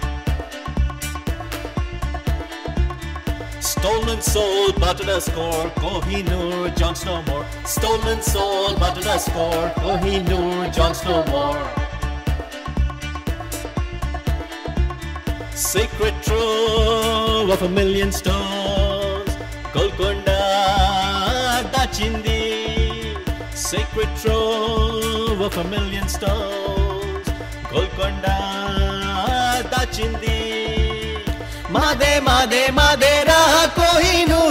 Stolen soul, but a score. Kohinoor, John's no more. Stolen soul, but a score. Kohinoor, John's no more. Sacred trove of a million stones. Golconda, Dachindi. Sacred trove of a million stones. Golconda, Dachindi. మాదే మాదే మాదేరా కోహినూర్